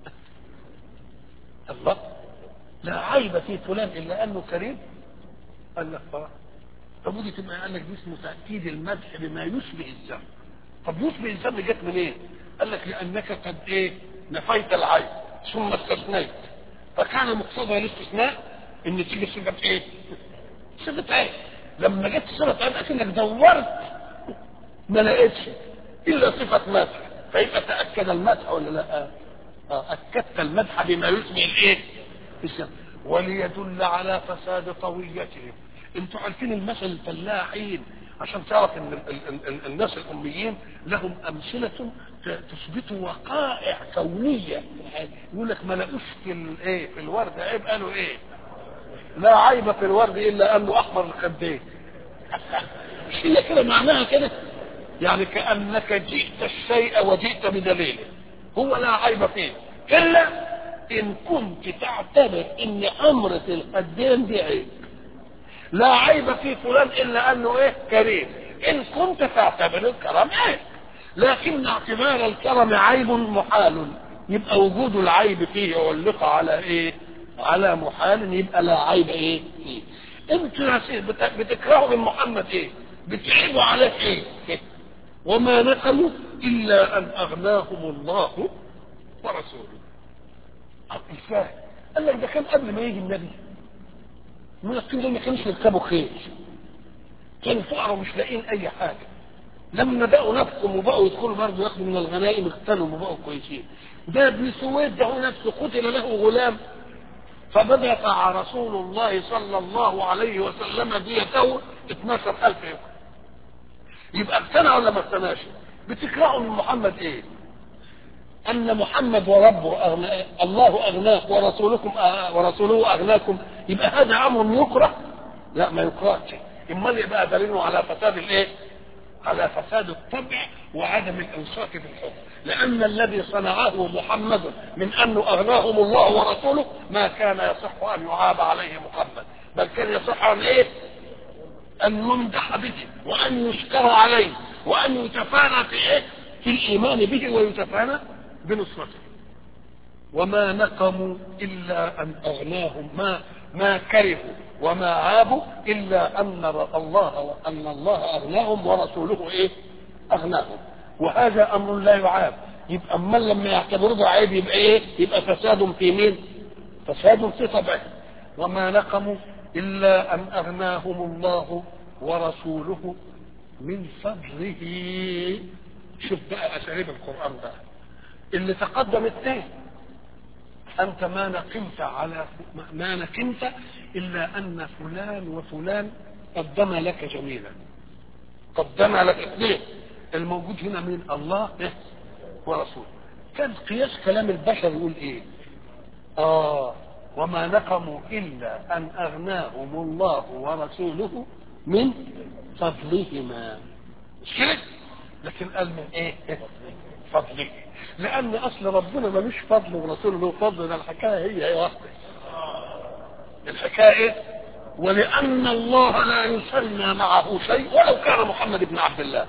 الله لا عيب في فلان الا انه كريم قال لك اه طب ودي تبقى قال لك دي اسمه تاكيد المدح بما يشبه الذم طب يشبه الذم جت منين؟ إيه؟ قال لك لانك قد ايه؟ نفيت العيب ثم استثنيت فكان مقتضى الاستثناء ان تيجي صفه ايه؟ صفه عيب لما جت صفه عيب اكنك دورت ما لقيتش الا صفه مدح فيبقى تاكد المدح ولا لا؟ اه اكدت المدح بما يسمي الايه؟ الشم وليدل على فساد طويتهم انتوا عارفين المثل الفلاحين عشان تعرف ان ال ال ال الناس الاميين لهم امثله تثبت وقائع كونيه يقول لك ما لقوش في الايه في الورد عيب قالوا ايه لا عيب في الورد الا انه احمر الخدين مش هي كده معناها كده يعني كانك جئت الشيء وجئت بدليله هو لا عيب فيه الا ان كنت تعتبر ان امرة الخدين دي عيب لا عيب في فلان الا انه ايه كريم ان كنت تعتبر الكرم عيب لكن اعتبار الكرم عيب محال يبقى وجود العيب فيه يعلق على ايه على محال يبقى لا عيب ايه فيه انتوا يا سيدي بتكرهوا من محمد ايه بتعيبوا عليه ايه وما نقموا الا ان اغناهم الله ورسوله ازاي قال لك ده كان قبل ما يجي النبي المنافقين دول ما كانوش يركبوا خيل كانوا فقراء مش لاقيين اي حاجه لما بقوا نفسهم وبقوا يدخلوا برضه ياخدوا من الغنائم اغتنوا وبقوا كويسين ده ابن سويد ده هو نفسه قتل له غلام فبدفع رسول الله صلى الله عليه وسلم ديته 12000 يوم يبقى اقتنع ولا ما اقتنعش بتكرهوا من محمد ايه ان محمد وربه أغنى الله اغناك ورسولكم ورسوله اغناكم يبقى هذا امر يكره لا ما يكرهش امال يبقى دليله على فساد الايه على فساد الطبع وعدم الانصاف في الحكم لان الذي صنعه محمد من انه اغناهم الله ورسوله ما كان يصح ان يعاب عليه محمد بل كان يصح ان ايه ان يمدح به وان يشكر عليه وان يتفانى في ايه في الايمان به ويتفانى بنصرته وما نقموا الا ان اغناهم ما ما كرهوا وما عابوا الا ان الله ان الله اغناهم ورسوله ايه؟ اغناهم وهذا امر لا يعاب يبقى اما لما يعتبروه ده عيب يبقى ايه؟ يبقى فساد في مين؟ فساد في طبعه وما نقموا الا ان اغناهم الله ورسوله من فضله شوف بقى اساليب القران بقى اللي تقدم اثنين انت ما نقمت على ما نقمت الا ان فلان وفلان قدم لك جميلا قدم لك اثنين الموجود هنا من الله ورسوله كان قياس كلام البشر يقول ايه اه وما نقموا الا ان اغناهم الله ورسوله من فضلهما مش كده لكن قال من ايه فضله لان اصل ربنا ملوش فضل ورسوله له فضل ده الحكايه هي هي واحده الحكايه ايه ولأن الله لا يسمى معه شيء ولو كان محمد بن عبد الله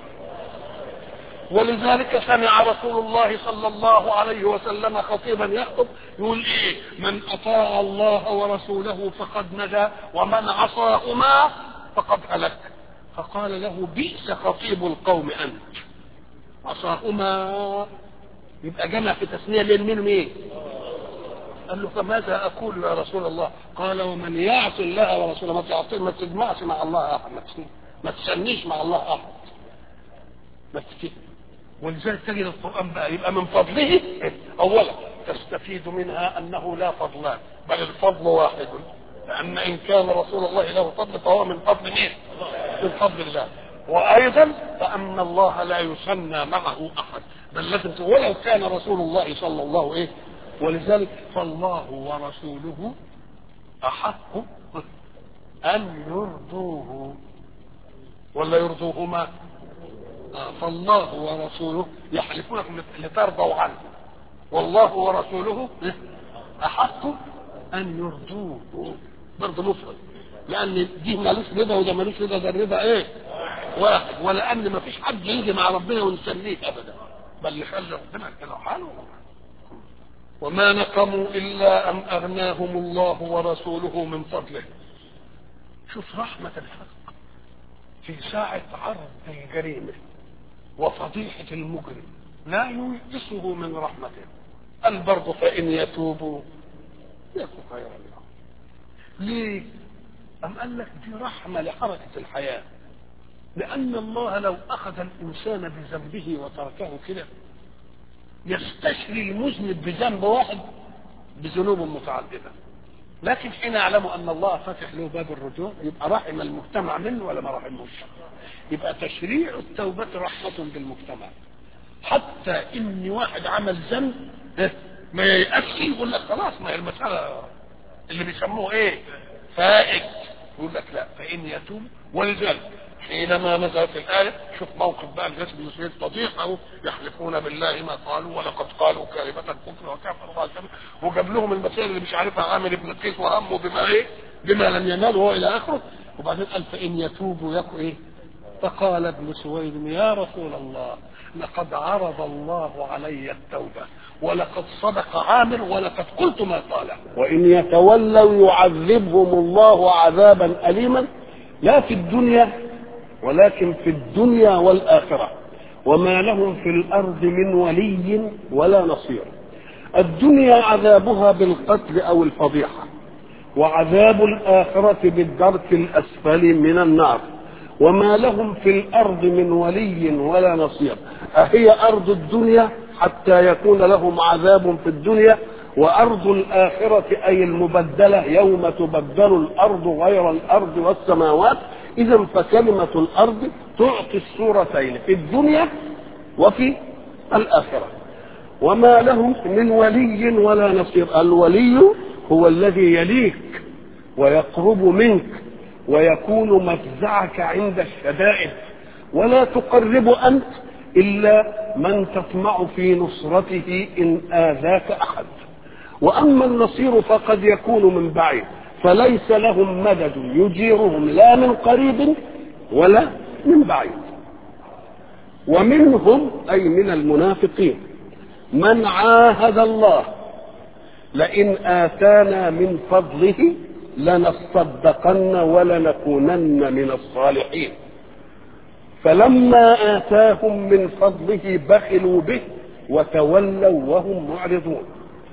ولذلك سمع رسول الله صلى الله عليه وسلم خطيبا يخطب يقول ايه من اطاع الله ورسوله فقد نجا ومن عصاهما فقد هلك فقال له بئس خطيب القوم انت عصاهما يبقى جمع في تسميه بين مين ومين قال له فماذا اقول يا رسول الله قال ومن يعص الله ورسوله ما تعطي ما تجمعش مع الله احد ما تسنيش مع الله احد ما تفتكر ولذلك تجد القرآن بقى يبقى من فضله أولا تستفيد منها أنه لا فضلان بل الفضل واحد لأن إن كان رسول الله له فضل فهو من فضل مين؟ من فضل الله وأيضا فأن الله لا يسمى معه أحد بل لازم ولو كان رسول الله صلى الله إيه ولذلك فالله ورسوله أحق أن يرضوه ولا يرضوهما فالله ورسوله يحلفونكم لترضوا عنه والله ورسوله أحق أن يرضوه برضه مفرد لأن دي مالوش رضا وده مالوش رضا ده الرضا إيه؟ واحد ولأن ما فيش حد يجي مع ربنا ونسليه أبدا بل يخلي ربنا كده حاله وما نقموا إلا أن أغناهم الله ورسوله من فضله شوف رحمة الحق في ساعة عرض الجريمة وفضيحة المجرم لا ييئسه من رحمته قال برضه فإن يتوبوا يكون خيرا لهم ليه؟ أم قال لك دي رحمة لحركة الحياة لأن الله لو أخذ الإنسان بذنبه وتركه كده يستشري المذنب بذنب واحد بذنوب متعددة لكن حين يعلم أن الله فتح له باب الرجوع يبقى رحم المجتمع منه ولا ما رحموش يبقى تشريع التوبة رحمة بالمجتمع حتى إن واحد عمل ذنب ما ييأسش يقول لك خلاص ما هي المسألة اللي بيسموه إيه فائت يقول لك لا فإن يتوب ولذلك حينما نزلت الآية شوف موقف بقى الناس بن مسعود فضيح أهو يحلفون بالله ما قالوا ولقد قالوا كلمة الكفر وكفروا بعد وجاب لهم المسائل اللي مش عارفها عامر بن قيس وهمه بما إيه بما لم يناله إلى آخره وبعدين قال فإن يتوبوا يكو إيه فقال ابن سويد يا رسول الله لقد عرض الله علي التوبة ولقد صدق عامر ولقد قلت ما قاله وإن يتولوا يعذبهم الله عذابا أليما لا في الدنيا ولكن في الدنيا والآخرة وما لهم في الأرض من ولي ولا نصير الدنيا عذابها بالقتل أو الفضيحة وعذاب الآخرة بالدرك الأسفل من النار وما لهم في الأرض من ولي ولا نصير أهي أرض الدنيا حتى يكون لهم عذاب في الدنيا وأرض الآخرة أي المبدلة يوم تبدل الأرض غير الأرض والسماوات إذا فكلمة الأرض تعطي الصورتين في الدنيا وفي الآخرة وما لهم من ولي ولا نصير الولي هو الذي يليك ويقرب منك ويكون مفزعك عند الشدائد ولا تقرب أنت إلا من تطمع في نصرته إن آذاك أحد وأما النصير فقد يكون من بعيد فليس لهم مدد يجيرهم لا من قريب ولا من بعيد ومنهم أي من المنافقين من عاهد الله لئن آتانا من فضله لنصدقن ولنكونن من الصالحين فلما آتاهم من فضله بخلوا به وتولوا وهم معرضون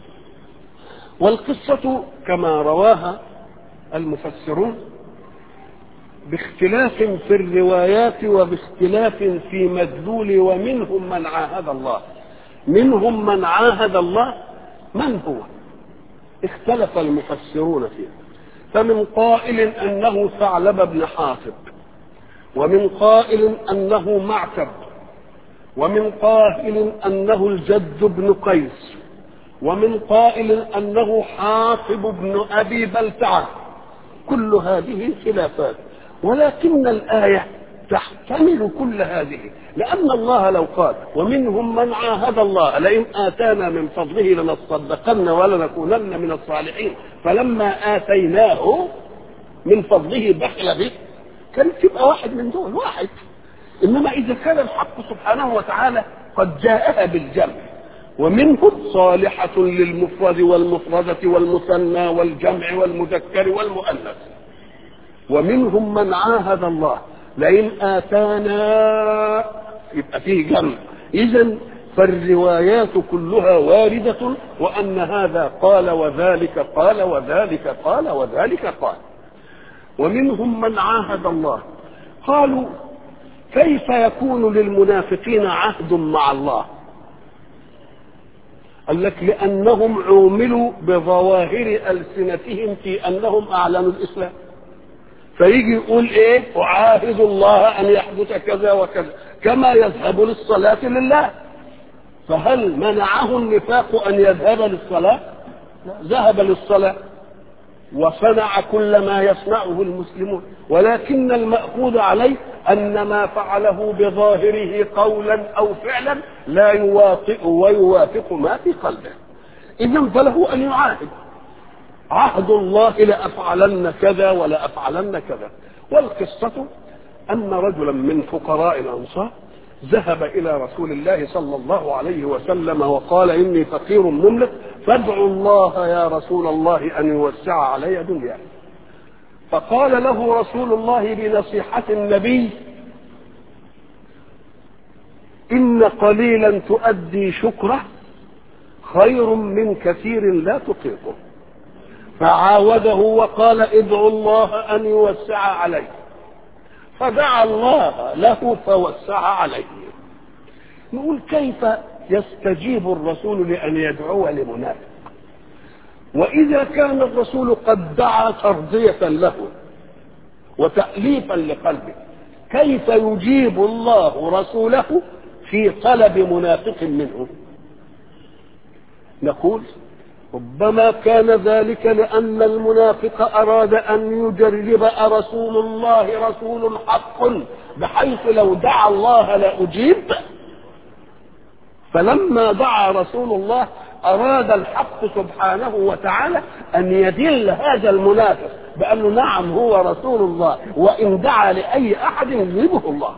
والقصة كما رواها المفسرون باختلاف في الروايات وباختلاف في مدلول ومنهم من عاهد الله منهم من عاهد الله من هو اختلف المفسرون فيه فمن قائل انه ثعلب بن حافظ ومن قائل انه معتب ومن قائل انه الجد بن قيس ومن قائل انه حاطب بن ابي بلتعه كل هذه خلافات ولكن الايه تحتمل كل هذه لان الله لو قال ومنهم من عاهد الله لئن اتانا من فضله لنصدقن ولنكونن من الصالحين فلما اتيناه من فضله بخل به كان تبقى واحد من دول واحد انما اذا كان الحق سبحانه وتعالى قد جاءها بالجمع ومنهم صالحة للمفرد والمفردة والمثنى والجمع والمذكر والمؤنث ومنهم من عاهد الله لئن آتانا يبقى فيه جمع إذا فالروايات كلها واردة وأن هذا قال وذلك قال وذلك قال وذلك قال ومنهم من عاهد الله قالوا كيف يكون للمنافقين عهد مع الله قال لك لأنهم عوملوا بظواهر ألسنتهم في أنهم أعلنوا الإسلام فيجي يقول إيه أعاهد الله أن يحدث كذا وكذا كما يذهب للصلاة لله فهل منعه النفاق أن يذهب للصلاة ذهب للصلاة وصنع كل ما يصنعه المسلمون ولكن المأخوذ عليه أن ما فعله بظاهره قولا أو فعلا لا يواطئ ويوافق ما في قلبه إذا فله أن يعاهد عهد الله لأفعلن كذا ولا أفعلن كذا والقصة أن رجلا من فقراء الأنصار ذهب إلى رسول الله صلى الله عليه وسلم وقال إني فقير مملك فادعوا الله يا رسول الله أن يوسع علي دنياي فقال له رسول الله بنصيحة النبي إن قليلا تؤدي شكره خير من كثير لا تطيقه فعاوده وقال ادعوا الله أن يوسع عليه فدعا الله له فوسع عليه نقول كيف يستجيب الرسول لأن يدعو لمنافق وإذا كان الرسول قد دعا ترضية له وتأليفا لقلبه كيف يجيب الله رسوله في طلب منافق منه نقول ربما كان ذلك لأن المنافق أراد أن يجرب أرسول الله رسول حق بحيث لو دعا الله لأجيب فلما دعا رسول الله أراد الحق سبحانه وتعالى أن يدل هذا المنافق بأنه نعم هو رسول الله وإن دعا لأي أحد يجيبه الله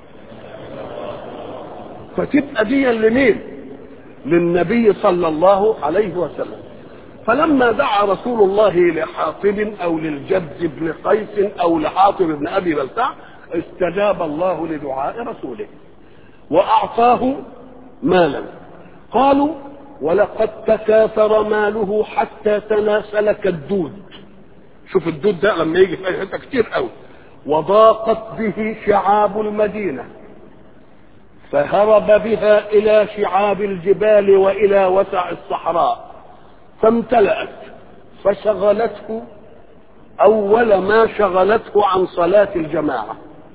فتبقى دي لمين؟ للنبي صلى الله عليه وسلم فلما دعا رسول الله لحاطب او للجد بن قيس او لحاطب بن ابي بلتع استجاب الله لدعاء رسوله واعطاه مالا قالوا ولقد تكاثر ماله حتى تناسل كالدود شوف الدود ده لما يجي في حته كتير قوي وضاقت به شعاب المدينه فهرب بها الى شعاب الجبال والى وسع الصحراء فامتلأت فشغلته اول ما شغلته عن صلاة الجماعة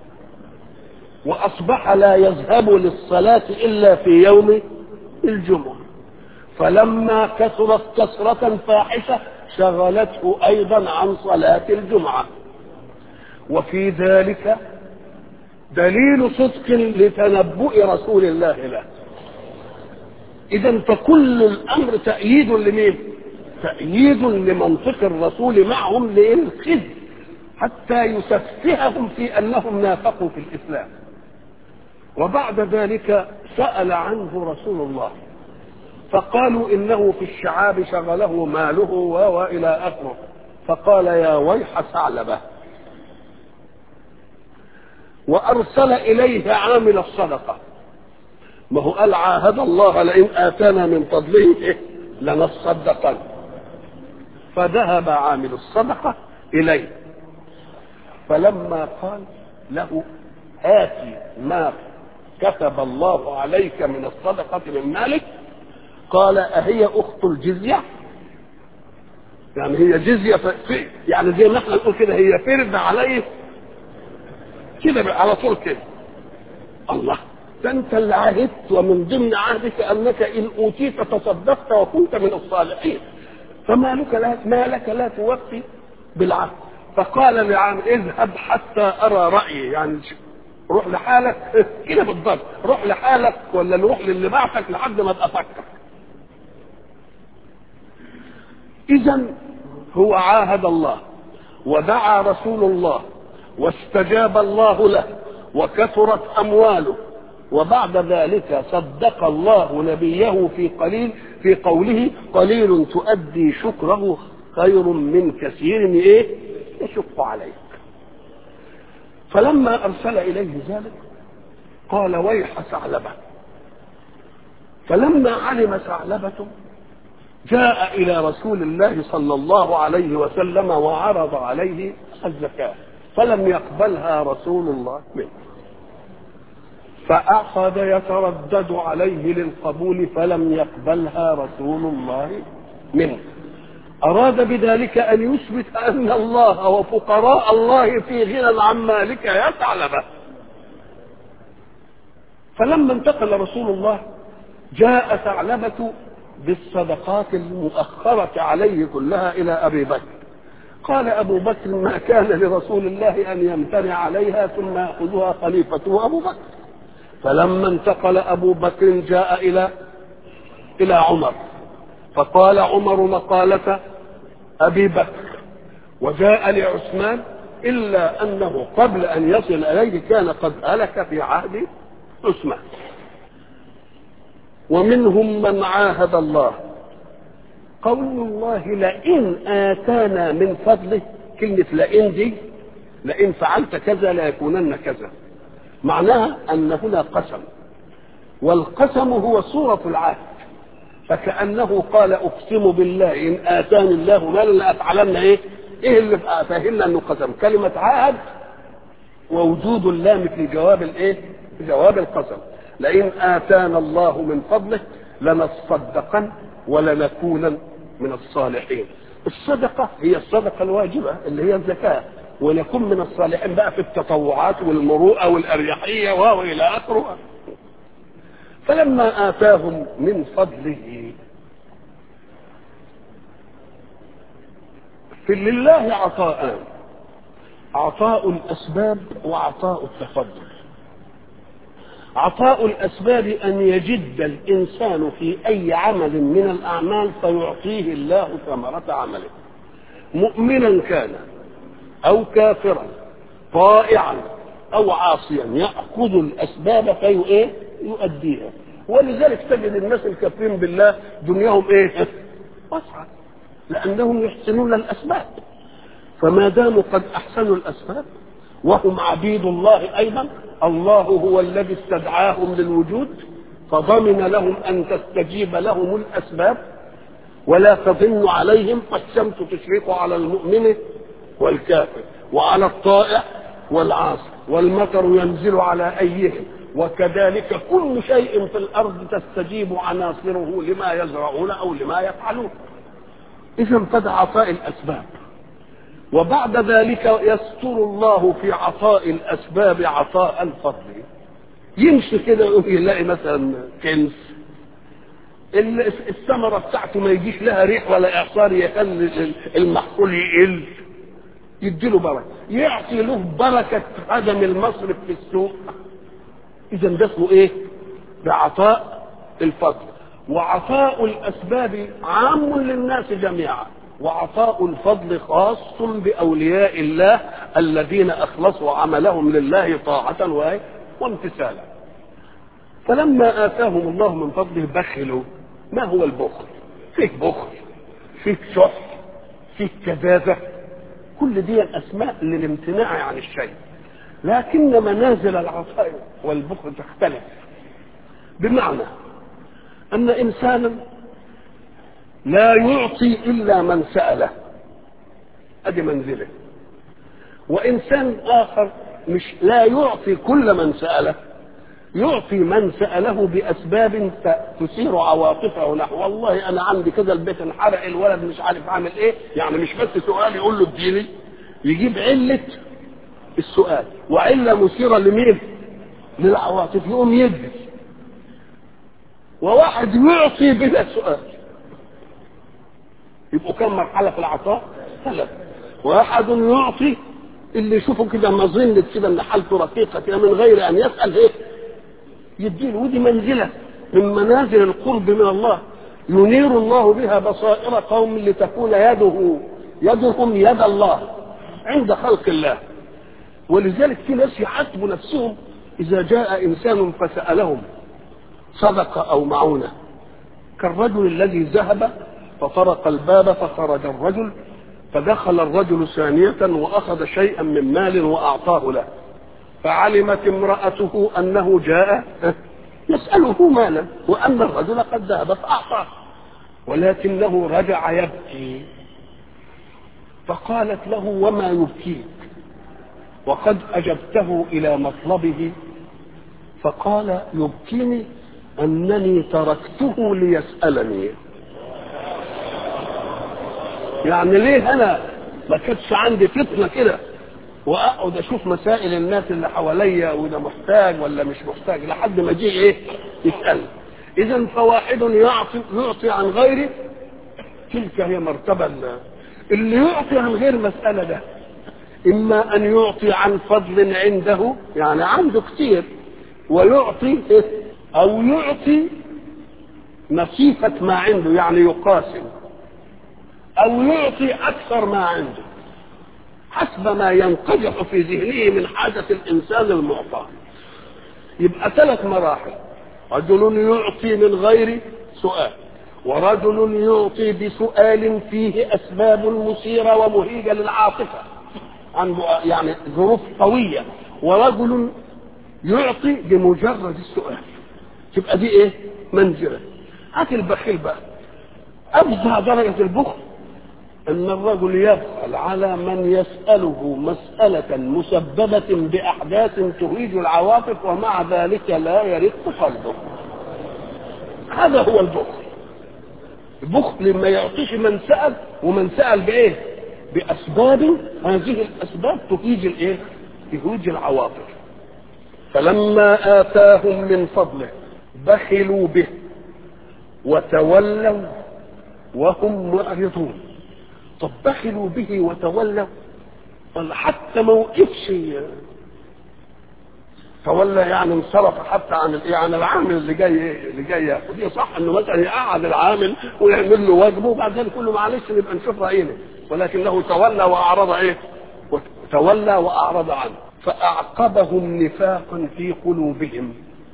واصبح لا يذهب للصلاة الا في يوم الجمعة فلما كثرت كثرة فاحشة شغلته ايضا عن صلاة الجمعة وفي ذلك دليل صدق لتنبؤ رسول الله له اذا فكل الامر تأييد لمين تأييد لمنطق الرسول معهم للخزي حتى يسفههم في انهم نافقوا في الاسلام وبعد ذلك سأل عنه رسول الله فقالوا انه في الشعاب شغله ماله والى اخره فقال يا ويح ثعلبه وارسل اليه عامل الصدقه ما هو قال عاهد الله لئن اتانا من فضله لنصدقن فذهب عامل الصدقه اليه فلما قال له آتي ما كتب الله عليك من الصدقة من مالك قال أهي أخت الجزية يعني هي جزية في يعني زي ما احنا نقول كده هي فرد عليه كده على طول كده الله ده انت اللي عهدت ومن ضمن عهدك انك ان اوتيت تصدقت وكنت من الصالحين فما لك لا ما لك لا توفي بالعهد فقال لعام اذهب حتى ارى رايي يعني روح لحالك كده بالضبط روح لحالك ولا نروح للي بعتك لحد ما ابقى افكر اذا هو عاهد الله ودعا رسول الله واستجاب الله له وكثرت امواله وبعد ذلك صدق الله نبيه في قليل في قوله قليل تؤدي شكره خير من كثير ايه يشق عليك فلما ارسل اليه ذلك قال ويح ثعلبه فلما علم ثعلبه جاء الى رسول الله صلى الله عليه وسلم وعرض عليه الزكاه فلم يقبلها رسول الله منه فأخذ يتردد عليه للقبول فلم يقبلها رسول الله منه أراد بذلك أن يثبت أن الله وفقراء الله في غنى عن مالك يا ثعلبة فلما انتقل رسول الله جاء ثعلبة بالصدقات المؤخرة عليه كلها إلى أبي بكر قال أبو بكر ما كان لرسول الله أن يمتنع عليها ثم يأخذها خليفته أبو بكر فلما انتقل أبو بكر جاء إلى إلى عمر فقال عمر مقالة أبي بكر وجاء لعثمان إلا أنه قبل أن يصل إليه كان قد هلك في عهد عثمان ومنهم من عاهد الله قول الله لئن آتانا من فضله كلمة لئن دي لئن فعلت كذا ليكونن كذا معناها أن هنا قسم والقسم هو صورة العهد فكأنه قال أقسم بالله إن آتاني الله مالا لأفعلن إيه؟ إيه اللي فاهمنا أنه قسم؟ كلمة عهد ووجود اللام في جواب الإيه؟ في جواب القسم لئن آتانا الله من فضله لنصدقن ولنكونن من الصالحين الصدقة هي الصدقة الواجبة اللي هي الزكاة ونكون من الصالحين بقى في التطوعات والمروءة والأريحية وإلى آخره فلما آتاهم من فضله في لله عطاءان عطاء الأسباب وعطاء التفضل عطاء الأسباب أن يجد الإنسان في أي عمل من الأعمال فيعطيه الله ثمرة عمله مؤمنا كان أو كافرا طائعا أو عاصيا يأخذ الأسباب في إيه؟ يؤديها ولذلك تجد الناس الكافرين بالله دنياهم إيه؟ واسعة لأنهم يحسنون الأسباب فما داموا قد أحسنوا الأسباب وهم عبيد الله أيضا الله هو الذي استدعاهم للوجود فضمن لهم أن تستجيب لهم الأسباب ولا تظن عليهم فالشمس تشرق على المؤمن والكافر وعلى الطائع والعاصي والمطر ينزل على أيهم وكذلك كل شيء في الأرض تستجيب عناصره لما يزرعون أو لما يفعلون إذا قد عطاء الأسباب وبعد ذلك يستر الله في عطاء الأسباب عطاء الفضل يمشي كده يلاقي مثلا كنز الثمرة بتاعته ما يجيش لها ريح ولا إعصار يخلي المحصول يقل يديله بركة يعطي له بركة عدم المصرف في السوق إذا ده اسمه إيه؟ بعطاء الفضل وعطاء الأسباب عام للناس جميعا وعطاء الفضل خاص بأولياء الله الذين أخلصوا عملهم لله طاعة وامتثالا فلما آتاهم الله من فضله بخلوا ما هو البخل فيه بخل فيه شح فيه كذابة كل دي الأسماء للامتناع عن الشيء لكن منازل العطاء والبخل تختلف بمعنى أن إنسانا لا يعطي إلا من سأله أدي منزله وإنسان آخر مش لا يعطي كل من سأله يعطي من سأله بأسباب تثير عواطفه له والله أنا عندي كذا البيت انحرق الولد مش عارف عامل إيه يعني مش بس سؤال يقول له اديني يجيب علة السؤال وعلة مثيرة لمين؟ للعواطف يقوم يدي وواحد يعطي بلا سؤال يبقوا كم مرحله في العطاء؟ ثلاث واحد يعطي اللي يشوفه كده مظنة كده ان حالته رقيقه كده من غير ان يسال ايه؟ يديله ودي منزله من منازل القرب من الله ينير الله بها بصائر قوم لتكون يده يدهم يد الله عند خلق الله ولذلك في ناس يحاسبوا نفسهم إذا جاء إنسان فسألهم صدقة أو معونة كالرجل الذي ذهب فطرق الباب فخرج الرجل فدخل الرجل ثانية وأخذ شيئا من مال وأعطاه له فعلمت امرأته أنه جاء يسأله مالا وأن الرجل قد ذهب فأعطاه ولكنه رجع يبكي فقالت له وما يبكيك وقد أجبته إلى مطلبه فقال يبكيني أنني تركته ليسألني يعني ليه أنا ما كانتش عندي فتنة كده واقعد اشوف مسائل الناس اللي حواليا وده محتاج ولا مش محتاج لحد ما جه ايه يسال اذا فواحد يعطي يعطي عن غيره تلك هي مرتبه اللي يعطي عن غير مساله ده اما ان يعطي عن فضل عنده يعني عنده كتير ويعطي او يعطي نصيفة ما عنده يعني يقاسم او يعطي اكثر ما عنده حسب ما ينقدح في ذهنه من حاجة الإنسان المعطى يبقى ثلاث مراحل رجل يعطي من غير سؤال ورجل يعطي بسؤال فيه أسباب مثيرة ومهيجة للعاطفة عن يعني ظروف قوية ورجل يعطي بمجرد السؤال تبقى دي ايه منزلة هات البخيل بقى أفظع درجة البخل ان الرجل يبخل على من يساله مساله مسببه باحداث تهيج العواطف ومع ذلك لا يرق قلبه هذا هو البخل البخل ما يعطيش من سال ومن سال بايه باسباب هذه الاسباب تهيج الايه تهيج العواطف فلما اتاهم من فضله بخلوا به وتولوا وهم معرضون طب بخلوا به وتولوا ولا حتى ما وقفش تولى يعني انصرف حتى عن الايه عن العامل اللي جاي اللي جاي ياخد دي صح انه مثلا يقعد العامل ويعمل له واجبه وبعدين كله معلش نبقى نشوف راينا ولكنه تولى واعرض ايه؟ تولى واعرض عنه فاعقبهم نفاقا في قلوبهم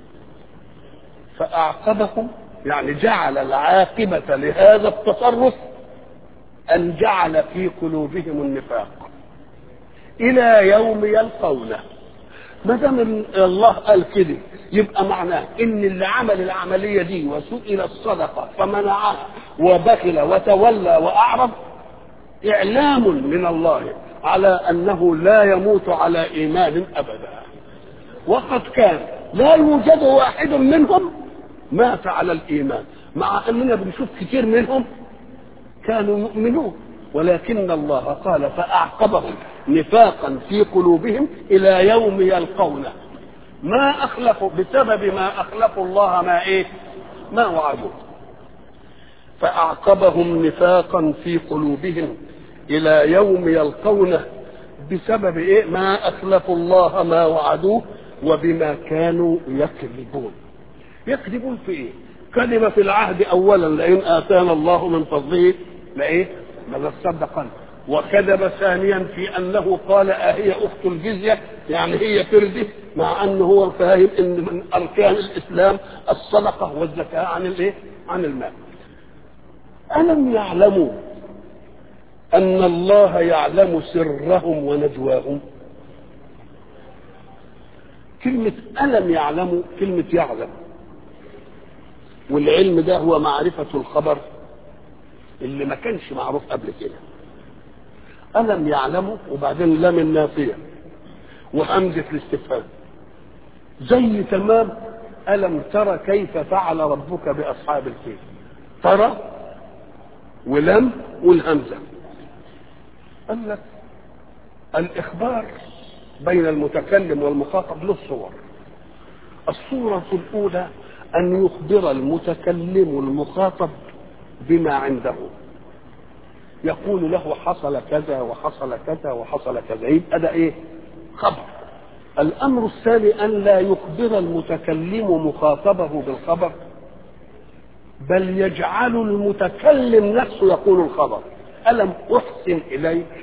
فاعقبهم يعني جعل العاقبه لهذا التصرف أن جعل في قلوبهم النفاق إلى يوم يلقونه ما دام الله قال كده يبقى معناه ان اللي عمل العمليه دي وسئل الصدقه فمنعها وبخل وتولى واعرض اعلام من الله على انه لا يموت على ايمان ابدا وقد كان لا يوجد واحد منهم مات على الايمان مع اننا بنشوف كتير منهم كانوا يؤمنون ولكن الله قال فأعقبهم نفاقا في قلوبهم إلى يوم يلقونه ما أخلفوا بسبب ما أخلفوا الله ما إيه ما وعدوه فأعقبهم نفاقا في قلوبهم إلى يوم يلقونه بسبب إيه ما أخلفوا الله ما وعدوه وبما كانوا يكذبون يكذبون في إيه كذب في العهد أولا لئن آتانا الله من فضله لإيه لنصدقن وكذب ثانيا في انه قال اهي اخت الجزيه يعني هي فرده مع انه هو فاهم ان من اركان الاسلام الصدقه والزكاه عن الايه؟ عن المال. الم يعلموا ان الله يعلم سرهم ونجواهم؟ كلمة ألم يعلموا كلمة يعلم والعلم ده هو معرفة الخبر اللي ما كانش معروف قبل كده ألم يعلموا وبعدين لام النافية وهمزة الاستفهام زي تمام ألم ترى كيف فعل ربك بأصحاب الفيل ترى ولم والهمزة قال لك الإخبار بين المتكلم والمخاطب له صور الصورة الأولى أن يخبر المتكلم المخاطب بما عنده يقول له حصل كذا وحصل كذا وحصل كذا يبقى ده ايه خبر الامر الثاني ان لا يخبر المتكلم مخاطبه بالخبر بل يجعل المتكلم نفسه يقول الخبر الم احسن اليك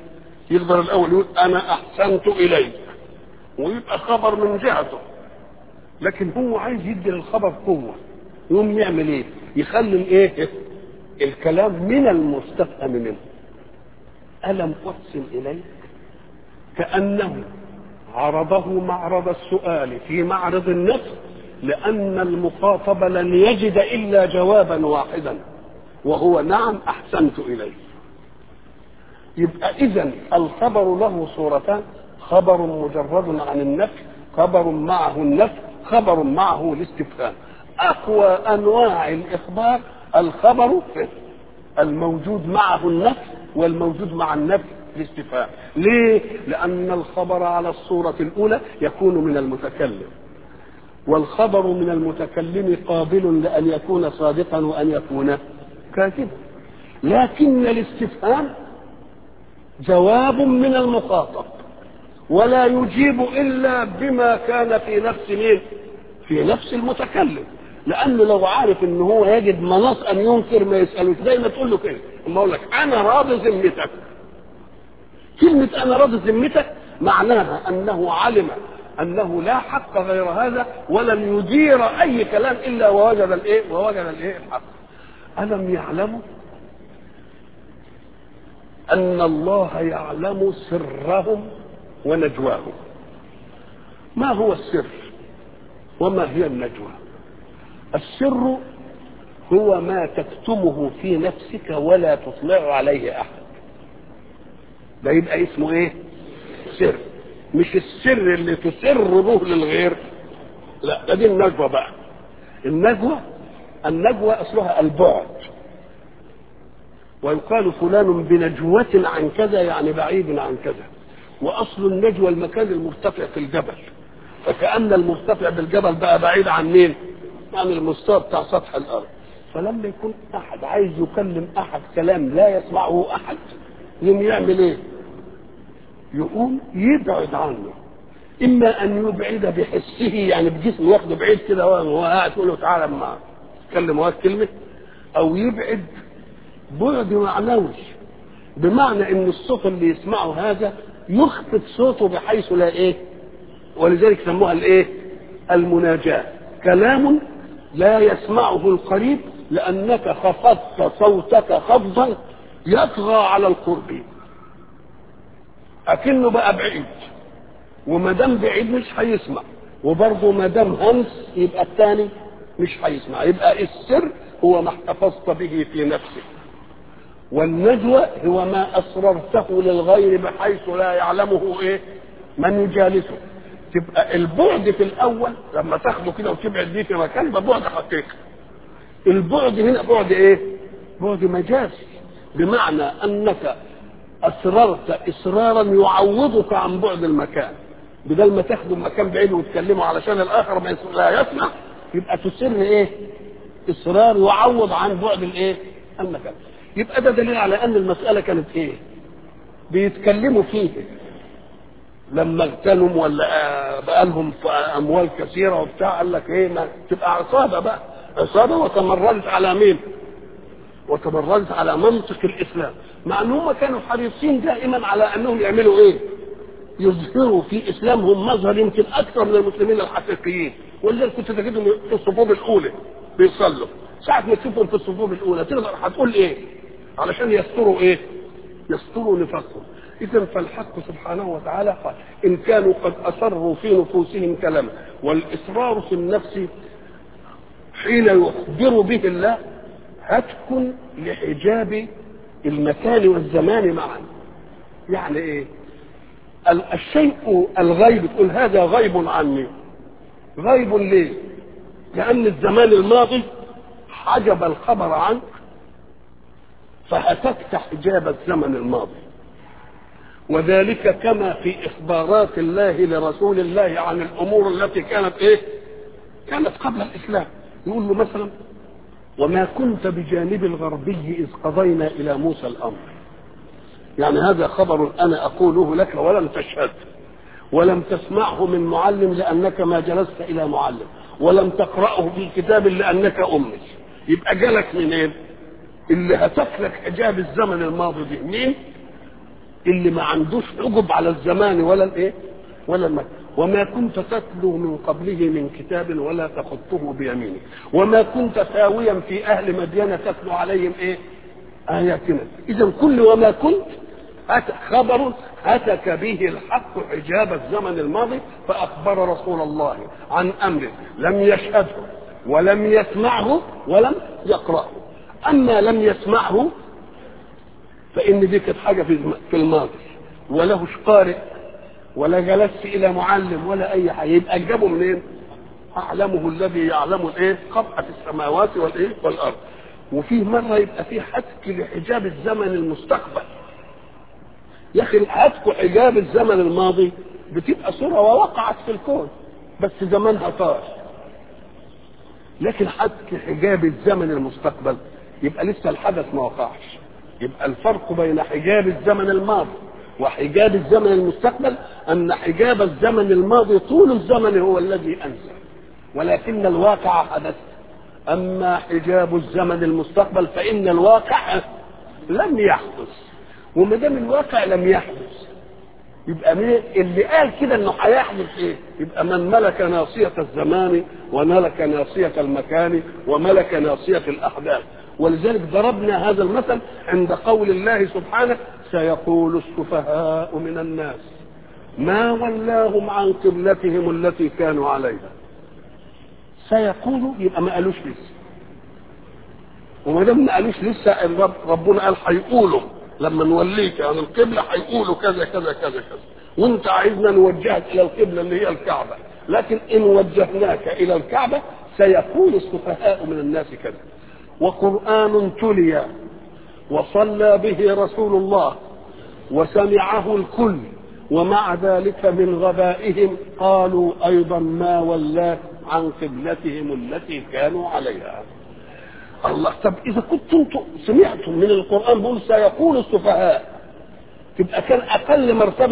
يقدر الاول يقول انا احسنت اليك ويبقى خبر من جهته لكن هو عايز يدي للخبر قوه يقوم يعمل ايه يخلي الايه الكلام من المستفهم منه الم احسن اليك كانه عرضه معرض السؤال في معرض النفس لان المخاطب لن يجد الا جوابا واحدا وهو نعم احسنت اليك يبقى اذا الخبر له صورتان خبر مجرد عن النفي خبر معه النفي خبر معه الاستفهام اقوى انواع الاخبار الخبر الموجود معه النفي والموجود مع النفي الاستفهام ليه لان الخبر على الصوره الاولى يكون من المتكلم والخبر من المتكلم قابل لان يكون صادقا وان يكون كاذبا لكن الاستفهام جواب من المخاطب ولا يجيب الا بما كان في نفس مين في نفس المتكلم لانه لو عارف ان هو يجد مناص ان ينكر ما يسالوش زي ما تقول له كده اما اقول لك انا راضي ذمتك كلمه انا راضي ذمتك معناها انه علم انه لا حق غير هذا ولن يدير اي كلام الا ووجد الايه ووجد الايه الحق الم يعلموا ان الله يعلم سرهم ونجواهم ما هو السر وما هي النجوى السر هو ما تكتمه في نفسك ولا تطلع عليه احد ده يبقى اسمه ايه سر مش السر اللي تسر به للغير لا ده دي النجوى بقى النجوى النجوى اصلها البعد ويقال فلان بنجوة عن كذا يعني بعيد عن كذا واصل النجوى المكان المرتفع في الجبل فكأن المرتفع بالجبل بقى بعيد عن مين؟ عن المستوى بتاع سطح الارض فلما يكون احد عايز يكلم احد كلام لا يسمعه احد يقوم يعمل ايه؟ يقوم يبعد عنه اما ان يبعد بحسه يعني بجسمه ياخده بعيد كده وهو قاعد تقول له تعالى ما اتكلم وقت كلمه او يبعد بعد معنوي بمعنى ان الصوت اللي يسمعه هذا يخفت صوته بحيث لا ايه ولذلك سموها الايه المناجاة كلام لا يسمعه القريب لانك خفضت صوتك خفضا يطغى على القرب اكنه بقى بعيد وما دام بعيد مش هيسمع وبرضه ما دام همس يبقى الثاني مش هيسمع يبقى السر هو ما احتفظت به في نفسك والنجوى هو ما اسررته للغير بحيث لا يعلمه ايه من يجالسه تبقى البعد في الاول لما تاخده كده وتبعد بيه في مكان ده بعد حقيقي البعد هنا بعد ايه بعد مجازي بمعنى انك اسررت اصرارا يعوضك عن بعد المكان بدل ما تاخده مكان بعيد وتكلمه علشان الاخر ما لا يسمع يبقى تسر ايه اصرار يعوض عن بعد الايه المكان يبقى ده دليل على ان المساله كانت ايه بيتكلموا فيه لما اغتنم ولا بقى لهم اموال كثيره وبتاع قال لك ايه ما تبقى عصابه بقى عصابه وتمردت على مين وتمردت على منطق الاسلام مع ان هم كانوا حريصين دائما على انهم يعملوا ايه يظهروا في اسلامهم مظهر يمكن اكثر من المسلمين الحقيقيين ولذلك كنت تجدهم في الصفوف الاولى بيصلوا ساعة ما تشوفهم في الصفوف الأولى تقدر هتقول إيه؟ علشان يستروا إيه؟ يستروا نفاقهم. إذا فالحق سبحانه وتعالى قال إن كانوا قد أسروا في نفوسهم كلاما والإصرار في النفس حين يخبر به الله هتك لحجاب المكان والزمان معا. يعني إيه؟ الشيء الغيب تقول هذا غيب عني. غيب ليه؟ لأن الزمان الماضي حجب الخبر عنك فهتكت حجاب الزمن الماضي وذلك كما في اخبارات الله لرسول الله عن الامور التي كانت ايه كانت قبل الاسلام يقول له مثلا وما كنت بجانب الغربي اذ قضينا الى موسى الامر يعني هذا خبر انا اقوله لك ولم تشهد ولم تسمعه من معلم لانك ما جلست الى معلم ولم تقراه في كتاب لانك امي يبقى جالك منين اللي هتكلك حجاب الزمن الماضي دي مين اللي ما عندوش حجب على الزمان ولا الايه ولا المكان وما كنت تتلو من قبله من كتاب ولا تخطه بيمينك وما كنت ساويا في اهل مدينه تتلو عليهم ايه اياتنا اذا كل وما كنت أتى خبر أتك به الحق حجاب الزمن الماضي فأخبر رسول الله عن أمر لم يشهده ولم يسمعه ولم يقرأه أما لم يسمعه فإن دي كانت حاجة في الماضي ولهش قارئ ولا جلست إلى معلم ولا أي حاجة يبقى جابه منين؟ أعلمه الذي يعلم الإيه؟ خطأ السماوات والإيه؟ والأرض وفيه مرة يبقى فيه حتك لحجاب الزمن المستقبل يا اخي هتك حجاب الزمن الماضي بتبقى صورة ووقعت في الكون بس زمانها طار لكن حتك حجاب الزمن المستقبل يبقى لسه الحدث ما وقعش يبقى الفرق بين حجاب الزمن الماضي وحجاب الزمن المستقبل ان حجاب الزمن الماضي طول الزمن هو الذي انسى ولكن الواقع حدث اما حجاب الزمن المستقبل فان الواقع لم يحدث وما دام الواقع لم يحدث يبقى مين اللي قال كده انه هيحدث ايه؟ يبقى من ملك ناصية الزمان وملك ناصية المكان وملك ناصية الاحداث ولذلك ضربنا هذا المثل عند قول الله سبحانه سيقول السفهاء من الناس ما ولاهم عن قبلتهم التي كانوا عليها سيقولوا يبقى ما قالوش لسه وما دام ما قالوش لسه الرب ربنا قال هيقولوا لما نوليك عن القبلة هيقولوا كذا كذا كذا كذا وانت عايزنا نوجهك الى القبلة اللي هي الكعبة لكن ان وجهناك الى الكعبة سيقول السفهاء من الناس كذا وقرآن تلي وصلى به رسول الله وسمعه الكل ومع ذلك من غبائهم قالوا ايضا ما ولاك عن قبلتهم التي كانوا عليها الله طب اذا كنتم سمعتم من القران بيقول سيقول السفهاء تبقى كان اقل مرتبه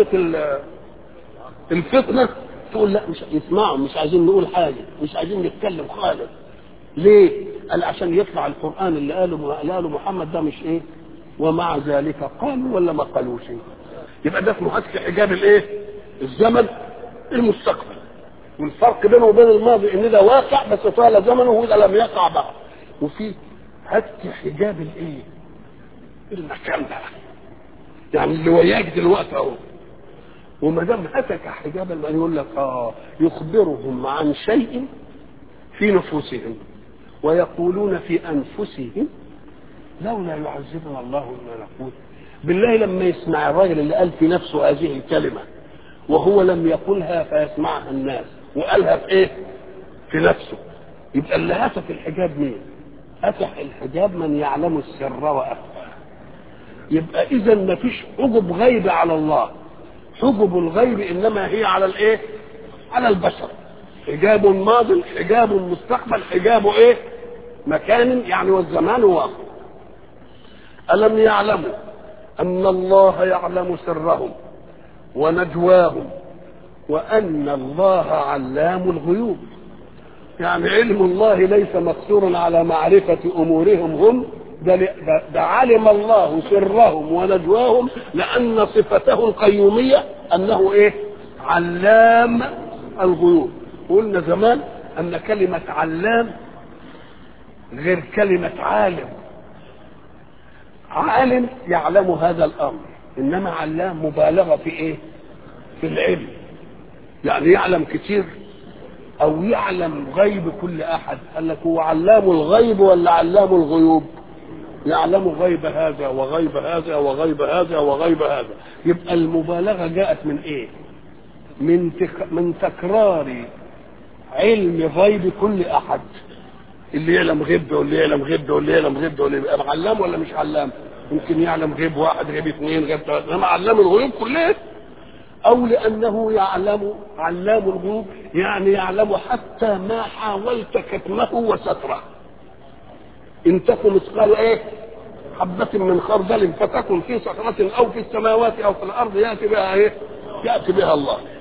الفتنه تقول لا مش يسمعوا مش عايزين نقول حاجه مش عايزين نتكلم خالص ليه؟ قال عشان يطلع القران اللي قاله اللي قاله محمد ده مش ايه؟ ومع ذلك قالوا ولا ما قالوش يبقى ده اسمه هتك حجاب الايه؟ الزمن المستقبل والفرق بينه وبين الماضي ان ده واقع بس طال زمنه وده لم يقع بعد وفي هتك حجاب الايه؟ المكان بقى يعني اللي وياك دلوقتي اهو وما دام هتك حجاب المكان يقول لك اه يخبرهم عن شيء في نفوسهم ويقولون في انفسهم لولا يعذبنا الله بما نقول بالله لما يسمع الراجل اللي قال في نفسه هذه الكلمه وهو لم يقلها فيسمعها الناس وقالها في ايه؟ في نفسه يبقى اللي هتك الحجاب مين؟ هتك الحجاب من يعلم السر واخفى يبقى اذا ما فيش حجب غيب على الله حجب الغيب انما هي على الايه؟ على البشر حجاب ماض حجاب مستقبل حجاب ايه؟ مكان يعني والزمان واقع ألم يعلموا أن الله يعلم سرهم ونجواهم وأن الله علام الغيوب يعني علم الله ليس مقصورا على معرفة أمورهم هم ده, ده, ده علم الله سرهم ونجواهم لأن صفته القيومية أنه إيه علام الغيوب قلنا زمان أن كلمة علام غير كلمة عالم عالم يعلم هذا الامر انما علام مبالغه في ايه في العلم يعني يعلم كتير او يعلم غيب كل احد قال لك هو علام الغيب ولا علام الغيوب يعلم غيب هذا وغيب هذا وغيب هذا وغيب هذا يبقى المبالغه جاءت من ايه من تك... من تكرار علم غيب كل احد اللي يعلم غيب ده واللي يعلم غيب ده واللي يعلم غيب ده واللي يبقى علام ولا مش علام يمكن يعلم غيب واحد غيب اثنين غيب ثلاثة انما علام الغيوب كلها او لانه يعلم علام الغيوب يعني يعلم حتى ما حاولت كتمه وستره ان تكن مثقال ايه حبة من خردل فتكن في صخرة او في السماوات او في الارض ياتي بها ايه ياتي بها الله